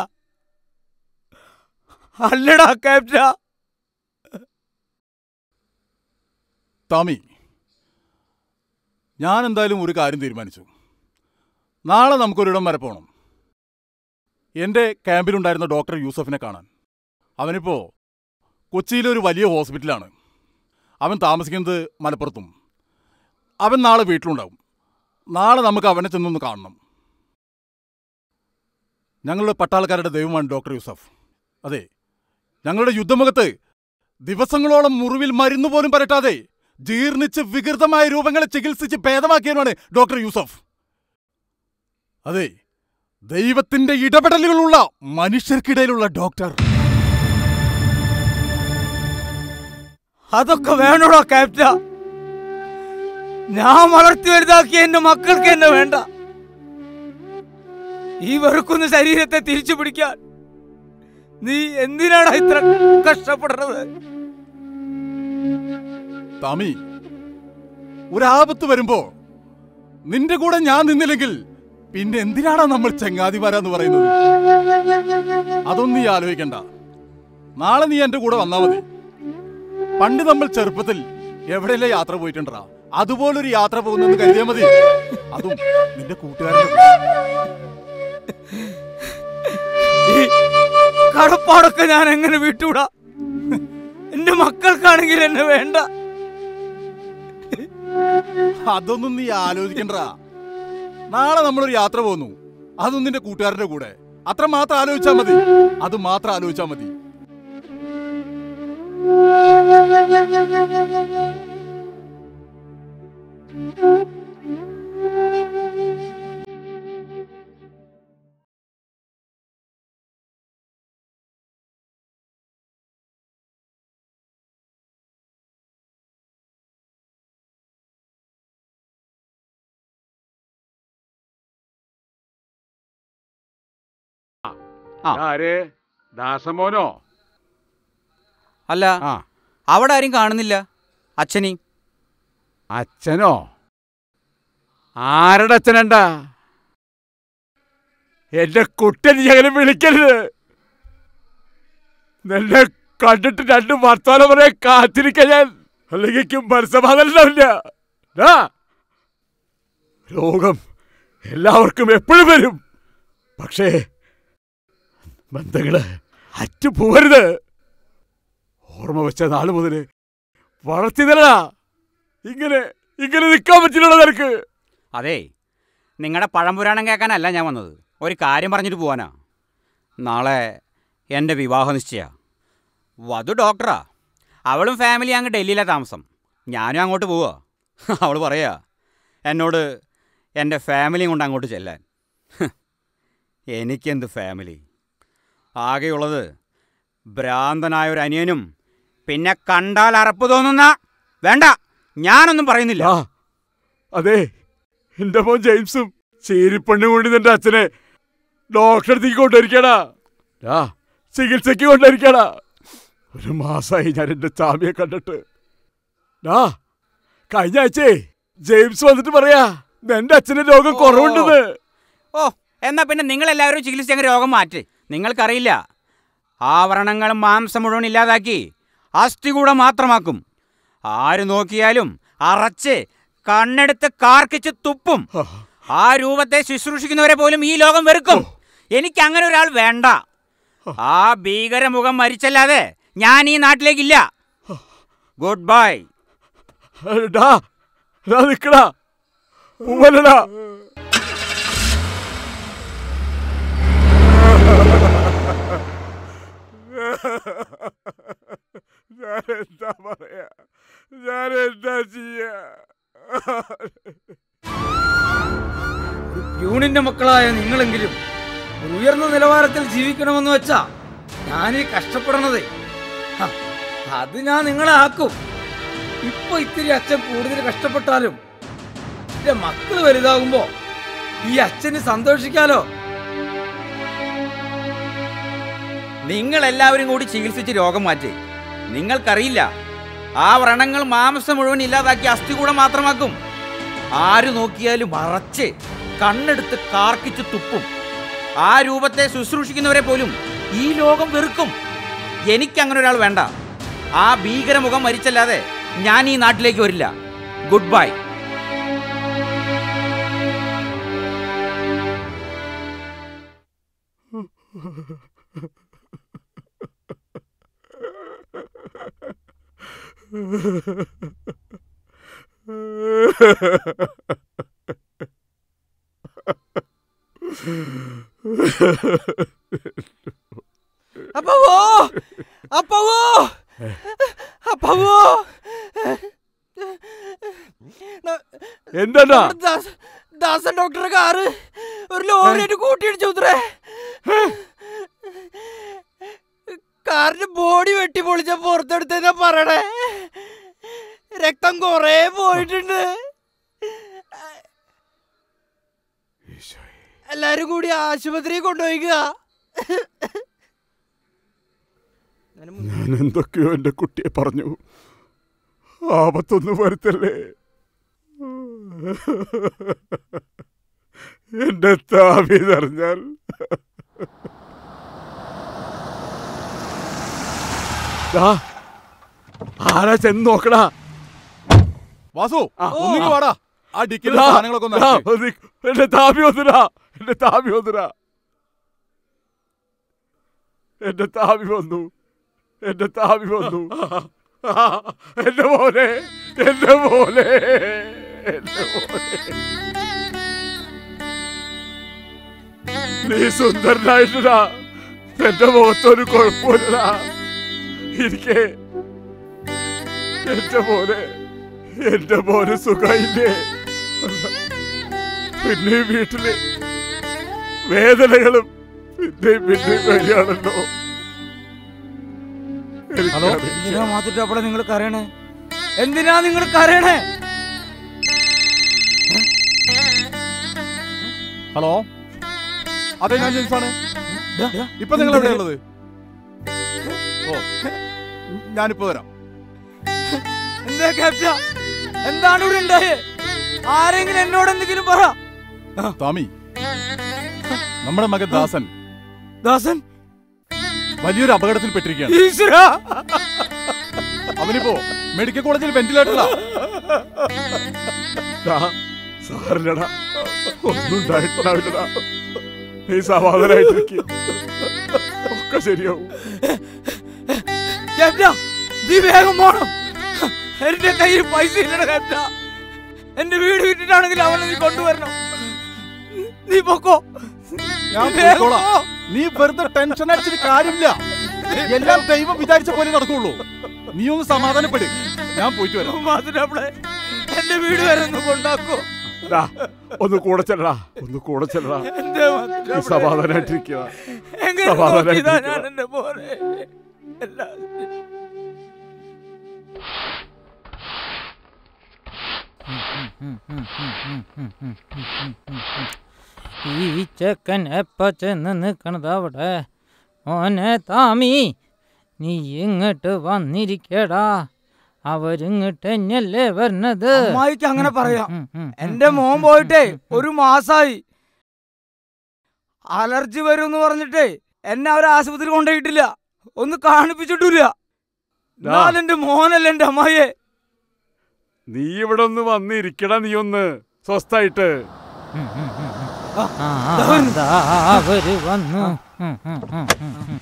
അല്ലടാ ക്യാപ്റ്റ താമി ഞാൻ എന്തായാലും ഒരു കാര്യം തീരുമാനിച്ചു നാളെ നമുക്കൊരിടം വരെ പോകണം എൻ്റെ ക്യാമ്പിലുണ്ടായിരുന്ന ഡോക്ടർ യൂസഫിനെ കാണാൻ അവനിപ്പോൾ കൊച്ചിയിലെ ഒരു വലിയ ഹോസ്പിറ്റലാണ് അവൻ താമസിക്കുന്നത് മലപ്പുറത്തും അവൻ നാളെ വീട്ടിലുണ്ടാവും നാളെ നമുക്ക് അവനെ ചെന്നൊന്ന് കാണണം ഞങ്ങളുടെ പട്ടാളക്കാരുടെ ദൈവമാണ് ഡോക്ടർ യൂസഫ് അതെ ഞങ്ങളുടെ യുദ്ധമുഖത്ത് ദിവസങ്ങളോളം മുറിവിൽ മരുന്ന് പോലും പരട്ടാതെ ജീർണിച്ച് വികൃതമായ രൂപങ്ങളെ ചികിത്സിച്ച് ഭേദമാക്കിയവനാണ് ഡോക്ടർ യൂസഫ് അതെ ദൈവത്തിന്റെ ഇടപെടലുകളുള്ള മനുഷ്യർക്കിടയിലുള്ള ഡോക്ടർ അതൊക്കെ വേണോടാ ക്യാപ്റ്റ ഞാൻ വളർത്തി വലുതാക്കിയ എന്റെ മക്കൾക്ക് എന്നെ വേണ്ട ഈ വെറുക്കുന്ന ശരീരത്തെ തിരിച്ചു പിടിക്കാൻ നീ എന്തിനാടാ ഇത്ര കഷ്ടപ്പെടുന്നത് താമി ഒരാപത്ത് വരുമ്പോ നിന്റെ കൂടെ ഞാൻ നിന്നില്ലെങ്കിൽ പിന്നെ എന്തിനാടാ നമ്മൾ ചെങ്ങാതിമാരാന്ന് പറയുന്നത് അതൊന്നും നീ ആലോചിക്കണ്ട നാളെ നീ എന്റെ കൂടെ വന്നാ മതി പണ്ട് നമ്മൾ ചെറുപ്പത്തിൽ എവിടെയല്ലേ യാത്ര പോയിട്ടുണ്ടാ അതുപോലൊരു യാത്ര പോകുന്നെന്ന് കരുതിയാ മതി അതും നിന്റെ കൂട്ടുകാരന്റെ കൂടെ. ഈ കടപ്പാടൊക്കെ ഞാൻ എങ്ങനെ വിട്ടുവിടാ എന്റെ മക്കൾക്കാണെങ്കിൽ എന്നെ വേണ്ട അതൊന്നും നീ ആലോചിക്കണ്ട നാളെ നമ്മളൊരു യാത്ര പോകുന്നു അതും നിന്റെ കൂട്ടുകാരന്റെ കൂടെ അത്ര മാത്രം ആലോചിച്ചാ മതി അത് മാത്രം ആലോചിച്ചാ മതി ആര് ദാസമോനോ അല്ല അവിടെ ആരും കാണുന്നില്ല അച്ഛനെയും അച്ഛനോ ആരുടെ അച്ഛനണ്ടാ എന്റെ കുട്ടൻ നീ അങ്ങനെ വിളിക്കരുത് നിന്നെ കണ്ടിട്ട് രണ്ട് വർത്താനം പറയാൻ കാത്തിരിക്കാൻ ഞാൻ അല്ലെങ്കിൽ എനിക്ക് മനസ്സമാധാനം ഉണ്ടാവില്ല ദാ, രോഗം എല്ലാവർക്കും എപ്പോഴും വരും പക്ഷേ ബന്ധങ്ങള് അറ്റു പോവരുത് ഓർമ്മ വെച്ച നാള് മുതല് വളർത്തി തരടാ ഇങ്ങനെ ഇങ്ങനെ നിൽക്കാൻ പറ്റില്ലടാ നിനക്ക് അതെ നിങ്ങളുടെ പഴംപുരാണം കേൾക്കാനല്ല ഞാൻ വന്നത് ഒരു കാര്യം പറഞ്ഞിട്ട് പോവാനാ നാളെ എൻ്റെ വിവാഹ നിശ്ചയ വധു ഡോക്ടറാ അവളും ഫാമിലി അങ്ങ് ഡൽഹിയിലാണ് താമസം ഞാനും അങ്ങോട്ട് പോവാ അവൾ പറയാ എന്നോട് എൻ്റെ ഫാമിലിയും കൊണ്ട് അങ്ങോട്ട് ചെല്ലാൻ ഹ്, എനിക്കെന്ത് ഫാമിലി ആകെയുള്ളത് ഭ്രാന്തനായ ഒരു അനിയനും പിന്നെ കണ്ടാൽ അറപ്പ് തോന്നുന്ന വേണ്ട ഞാനൊന്നും പറയുന്നില്ല അതെ എന്റെ മോൻ ജെയിംസും ചീരിപ്പണ്ണും കൊണ്ട് നിന്റെ അച്ഛനെ ഡോക്ടറെ അടുത്തേക്ക് കൊണ്ടുവരിക്കടാ ആ ചികിത്സയ്ക്ക് കൊണ്ടുവരിക്കടാ ഒരു മാസമായി ഞാൻ എന്റെ ചാമിയെ കണ്ടിട്ട് ഡാ കഴിഞ്ഞ ആഴ്ചേ ജെയിംസ് വന്നിട്ട് പറയാ നിന്റെ അച്ഛന്റെ രോഗം കുറവുണ്ടെന്ന് ഓ എന്നാ പിന്നെ നിങ്ങൾ എല്ലാവരും ചികിത്സിച്ചങ്ങ് രോഗം മാറ്റ് നിങ്ങൾക്കറിയില്ല ആവരണങ്ങളും മാംസം മുഴുവൻ ഇല്ലാതാക്കി അസ്ഥി കൂടെ മാത്രമാക്കും ആര് നോക്കിയാലും അറച്ച് കണ്ണെടുത്ത് കാർക്കിച്ച് തുപ്പും ആ രൂപത്തെ ശുശ്രൂഷിക്കുന്നവരെ പോലും ഈ ലോകം വെറുക്കും എനിക്ക് അങ്ങനെ ഒരാൾ വേണ്ട ആ ഭീകരമുഖം മരിച്ചല്ലാതെ ഞാൻ ഈ നാട്ടിലേക്കില്ല ഗുഡ് ബൈ ഡാ ഡാ നിക്കടാ പൂവല്ലടാ ഞാൻ എന്താ പറയാ ഞാൻ എന്താ ചെയ്യാ പ്യൂണിന്റെ മക്കളായ നിങ്ങളെങ്കിലും ഒരു ഉയർന്ന നിലവാരത്തിൽ ജീവിക്കണമെന്ന് വെച്ചാ ഞാനീ കഷ്ടപ്പെടണതേ ഹ, അത് ഞാൻ നിങ്ങളെ ആക്കും ഇപ്പൊ ഇത്തിരി അച്ഛൻ കൂടുതൽ കഷ്ടപ്പെട്ടാലും എന്റെ മക്കള് വലുതാകുമ്പോ ഈ അച്ഛന് സന്തോഷിക്കാലോ നിങ്ങൾ എല്ലാവരും കൂടി ചികിത്സിച്ച് രോഗം മാറ്റി നിങ്ങൾക്കറിയില്ല ആ വ്രണങ്ങൾ മാംസം മുഴുവൻ ഇല്ലാതാക്കി അസ്ഥി കൂടെ മാത്രമാക്കും ആര് നോക്കിയാലും മറച്ച് കണ്ണെടുത്ത് കാർക്കിച്ച് തുപ്പും ആ രൂപത്തെ ശുശ്രൂഷിക്കുന്നവരെ പോലും ഈ ലോകം വെറുക്കും എനിക്ക് അങ്ങനെ ഒരാൾ വേണ്ട ആ ഭീകരമുഖം മരിച്ചല്ലാതെ ഞാൻ ഈ നാട്ടിലേക്ക് വരില്ല ഗുഡ് ബൈ അപ്പവോ അപ്പവോ അപ്പവോ എന്താടാ? നമ്മുടെ ദാസ- ദാസൻ ഡോക്ടറെ കാറ് ഒരു ലോറിയായിട്ട് കൂട്ടിയിടിച്ചു ഉത്രേ കാറിന്റെ ബോഡി വെട്ടി പൊളിച്ച പുറത്തെടുത്തെന്നാ പറയണേ രക്തം കൊറേ പോയിട്ടുണ്ട് എല്ലാരും കൂടി ആശുപത്രി കൊണ്ടുപോയിക്കുക ഞാൻ എന്തൊക്കെയോ എന്റെ കുട്ടിയെ പറഞ്ഞു ആപത്തൊന്നും വരുത്തല്ലേ എന്റെ താവി നിറഞ്ഞാൽ ദാ, ആരാ ചെന്ന് നോക്കടാ വാസു ഒന്നിങ്ങ് വാടാ ആ ഡിക്കിലെ ദാ, സാധനങ്ങളൊക്കെ ഒന്ന് ദാ, ഇറക്ക്. ഒന്ന് എന്റെ താവി ഒന്നുരാ എന്റെ താവി ഒന്നുരാ എന്റെ താവി വന്നു എന്റെ താവി വന്നു എന്റെ മോനെ എന്റെ മോനെ എന്റെ മോനെ നീ സുന്ദരനായിട്ടാ എന്റെ മുഖത്തൊരു കുഴപ്പമില്ലടാ ഇരിക്കേ എന്റെ മോനെ എന്റെ മോന് സുഖമില്ലേ പിന്നെ ഈ വീട്ടില് വേദനകളും പിന്നെ പിന്നെ വരികയാണല്ലോ ഹലോ എന്തിനാ മാത്തിട്ടപ്പോഴെ നിങ്ങൾ കരയണേ എന്തിനാ നിങ്ങൾ കരയണേ ഹലോ അതെ ഞാൻ ജെയിംസാണ് ഇപ്പൊ നിങ്ങൾ എവിടെയുള്ളത് ഓ ഞാനിപ്പോ വരാം എന്താ ക്യാപ്റ്റ എന്താണ് ഇവിടെ ഉണ്ടായേ ആരെങ്കിലും എന്നോട് എന്തെങ്കിലും പറ സ്വാമി നമ്മുടെ മകൻ ദാസൻ ദാസൻ വലിയൊരു അപകടത്തിൽ പെട്ടിരിക്കുകയാണ് ഈശ്വരാ അവനിപ്പോ മെഡിക്കൽ കോളേജിൽ വെന്റിലേറ്ററിലാ സാറില്ലടാ ഒന്നും ഉണ്ടായിട്ടുണ്ടാവില്ലടാ നീ സമാധാനായിട്ടിരിക്കും ഒക്കെ ശരിയാവും ക്യാപ്റ്റ നീ വേഗം പോണം എന്റെ കയ്യിൽ പൈസ ഇല്ലട ക്യാപ്റ്റ എന്റെ വീട് വിട്ടിട്ടാണെങ്കിൽ അവനെ നീ കൊണ്ടുവരണം നീ പൊക്കോ ഞാൻ നീ വേഗം പോയിക്കോളാം. പോ. നീ വെറുതെ ടെൻഷൻ അടിച്ചിട്ട് കാര്യമില്ല എല്ലാം ദൈവം വിചാരിച്ച പോലെ നടക്കുള്ളൂ നീ ഒന്ന് സമാധാനപ്പെട് ഞാൻ പോയിട്ട് വരാം മാതിരപ്പളെ എന്റെ വീട് വരെ ഒന്ന് കൊണ്ടാക്കോ ദാ, ഒന്ന് കൂടെ ചെല്ലടാ ഒന്ന് കൂടെ ചെല്ലടാ എന്റെ മാതിരപ്പളെ. നീ സമാധാനായിട്ടിരിക്കുക എങ്ങനെ നോക്കിയതാ ഞാൻ എന്റെ മോനെ എല്ലാം ഈ ചെക്കൻ എപ്പ ചെന്ന് നിക്കണത് അവിടെ മോനെ താമി നീ ഇങ്ങോട്ട് വന്നിരിക്കടാ അവരിങ്ങോട്ട് തന്നെയല്ലേ വരണത് അമ്മായിക്ക് അങ്ങനെ പറയാം എന്റെ മോൻ പോയിട്ടേ ഒരു മാസായി അലർജി വരും എന്ന് പറഞ്ഞിട്ടേ എന്നെ അവർ ആശുപത്രി കൊണ്ടുപോയിട്ടില്ല ഒന്ന് കാണിപ്പിച്ചിട്ടില്ല എന്നാൽ എന്റെ മോനല്ല എന്റെ അമ്മായിയെ നീ ഇവിടെ ഒന്ന് വന്നിരിക്കടാ നീ ഒന്ന് സ്വസ്ഥായിട്ട് ആ, ദാ അവര് വന്നു ഉം, ഉം, ഉം, ഉം, ഉം.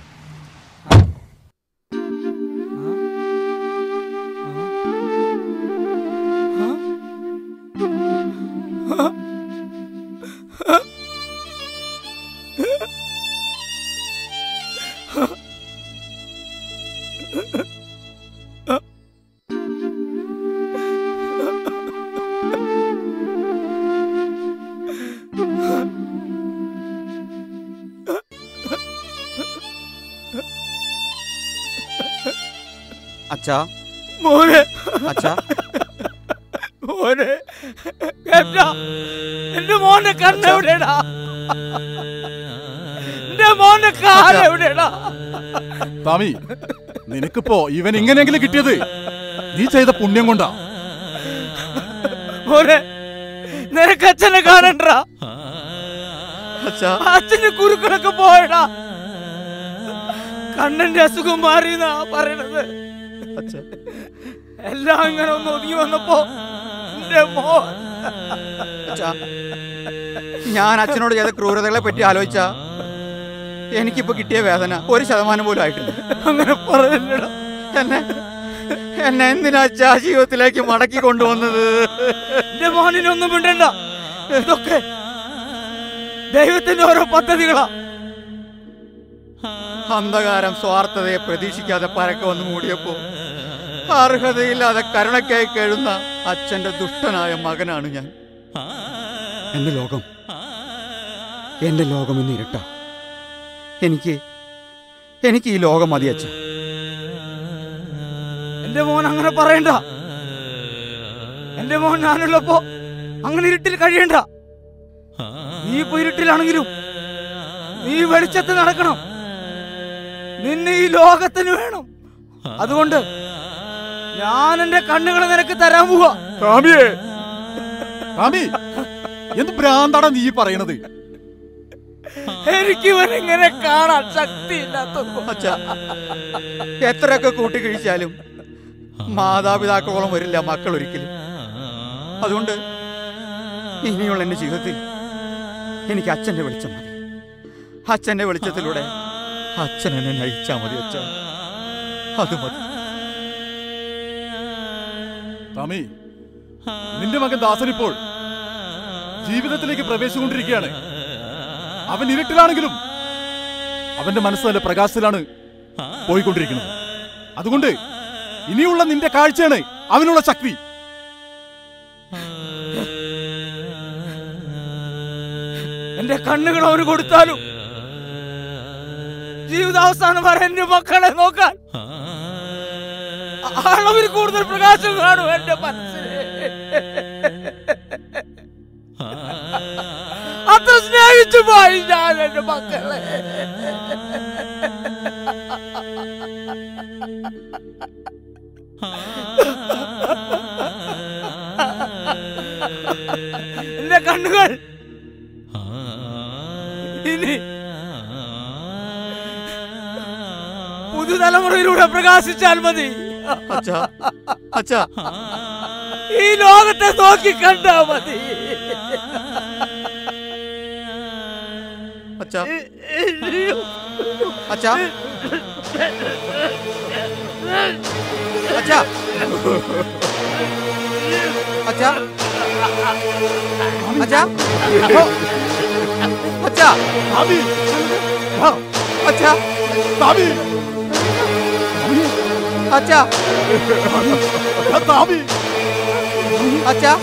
അച്ഛാ മോനെ അച്ഛാ മോനെ കേട്ടാ എന്റെ മോന്റെ കണ്ണ് എവിടെയാടാ എന്റെ മോന്റെ കാല് എവിടെയാടാ സ്വാമി നിനക്കിപ്പോ ഇവൻ ഇങ്ങനെയെങ്കിലും കിട്ടിയത് നീ ചെയ്ത പുണ്യം കൊണ്ടാ മോനെ നിനക്ക് അച്ഛനെ കാണണ്ടാ അച്ഛാ അച്ഛന്റെ കുരുക്കളൊക്കെ പോയടാ കണ്ണന്റെ അസുഖം മാറിയെന്നാ പറയണത് എല്ലാം ഇങ്ങനെ ഒന്ന് ഒതുങ്ങി വന്നപ്പോ എന്റെ മോൻ അച്ഛാ ഞാൻ അച്ഛനോട് ചെയ്ത ക്രൂരതകളെ പറ്റി ആലോചിച്ച എനിക്കിപ്പോ കിട്ടിയ വേദന ഒരു ശതമാനം പോലും ആയിട്ടില്ല അങ്ങനെ പറയല്ലടാ എന്നെ എന്നെ എന്തിനാ അച്ഛാ ജീവിതത്തിലേക്ക് മടക്കി കൊണ്ടുവന്നത് എന്റെ മോനിനൊന്നും മിണ്ടണ്ട ഇതൊക്കെ ദൈവത്തിന്റെ ഓരോ പദ്ധതികളാ അന്ധകാരം സ്വാർത്ഥതയെ പ്രതീക്ഷിക്കാതെ പരക്കെ വന്ന് മൂടിയപ്പോ അർഹതയില്ലാതെ കരുണയ്ക്കായി കഴിയുന്ന അച്ഛന്റെ ദുഷ്ടനായ മകനാണ് ഞാൻ എന്റെ ലോകം എന്റെ ലോകം ഇന്ന് ഇരട്ട എനിക്ക് എനിക്ക് ഈ ലോകം മതി അച്ഛ എന്റെ മോൻ അങ്ങനെ പറയണ്ട എന്റെ മോൻ ഞാനുള്ളപ്പോ അങ്ങനെ ഇരുട്ടിൽ കഴിയണ്ട നീ ഇപ്പൊ ഇരുട്ടിലാണെങ്കിലും നീ വെളിച്ചത്ത് നടക്കണം നിന്നെ ഈ ലോകത്തിന് വേണം അതുകൊണ്ട് ഞാൻ എന്റെ കണ്ണുകൾ നിനക്ക് തരാൻ പോവാ സ്വാമിയേ സ്വാമി എന്ത് ഭ്രാന്താടാ നീ പറയണത് എനിക്ക് ഇവനിങ്ങനെ കാണാൻ ശക്തിയില്ലാത്ത അച്ഛാ എത്രയൊക്കെ കൂട്ടി കഴിച്ചാലും മാതാപിതാക്കളോളം വരില്ല മക്കൾ ഒരിക്കലും അതുകൊണ്ട് ഇനിയുള്ള എന്റെ ജീവിതത്തിൽ എനിക്ക് അച്ഛന്റെ വെളിച്ചം മതി അച്ഛന്റെ വെളിച്ചത്തിലൂടെ അച്ഛൻ എന്നെ നയിച്ചാ മതി അച്ഛ അത് മതി സ്വാമി നിന്റെ മകൻ ദാസൻ ഇപ്പോൾ ജീവിതത്തിലേക്ക് പ്രവേശിച്ചുകൊണ്ടിരിക്കുകയാണ് അവൻ ഇരുട്ടിലാണെങ്കിലും അവന്റെ മനസ്സ് നല്ല പ്രകാശത്തിലാണ് പോയിക്കൊണ്ടിരിക്കുന്നത് അതുകൊണ്ട് ഇനിയുള്ള നിന്റെ കാഴ്ചയാണ് അവനുള്ള ശക്തി എന്റെ കണ്ണുകൾ അവന് കൊടുത്താലും ജീവിതാവസാനം വരെ എന്റെ മക്കളെ നോക്കാൻ അളവിൽ കൂടുതൽ പ്രകാശം കാണും എന്റെ മനസ്സിൽ അത്ര സ്നേഹിച്ചു പോയി ഞാൻ എന്റെ മക്കളെ എന്റെ കണ്ണുകൾ ഇനി പുതുതലമുറയിലൂടെ പ്രകാശിച്ചാൽ മതി അച്ഛാ അച്ഛാ ഈ ലോകത്തെ നോക്കി കണ്ടാ മതി അച്ഛാ അച്ഛാ അച്ഛാ അച്ഛാ അച്ഛാ അച്ഛാ അച്ഛാ അച്ഛാ അച്ഛാ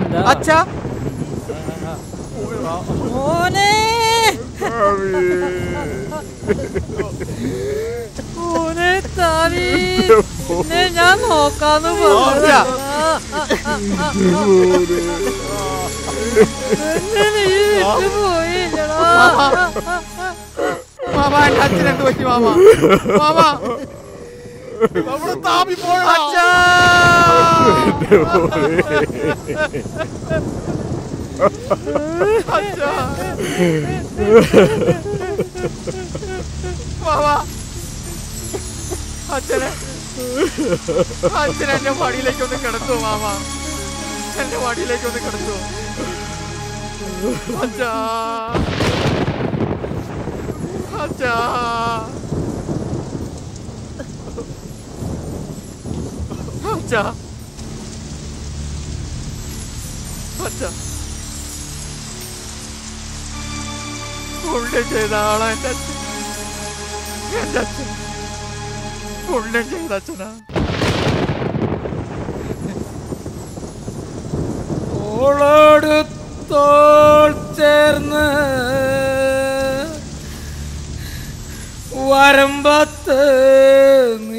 അച്ഛാ മോനെ സ്വാമി മോനെ താലി നിന്നെ ഞാൻ നോക്കാന്ന് പറഞ്ഞതാ. എന്നെ നീ വിട്ടുപോയില്ലടാ മാമ എന്റെ അച്ഛൻ എന്ത് പറ്റി മാമ മാമ നമ്മുടെ താമി പോയടാ. മാമ അച്ഛനെ അച്ഛൻ എന്റെ മടിയിലേക്ക് ഒന്ന് കിടത്തു മാമ എന്റെ മടിയിലേക്ക് ഒന്ന് കിടത്തു അച്ഛാ അച്ഛാ അച്ഛാ അച്ഛാ പുണ്യം ചെയ്ത ആളാ എന്റെ അച്ഛൻ എന്റെ അച്ഛൻ പുണ്യം ചെയ്ത അച്ഛനാ തോളോട് തോൾ ചേർന്ന് വരമ്പത്ത്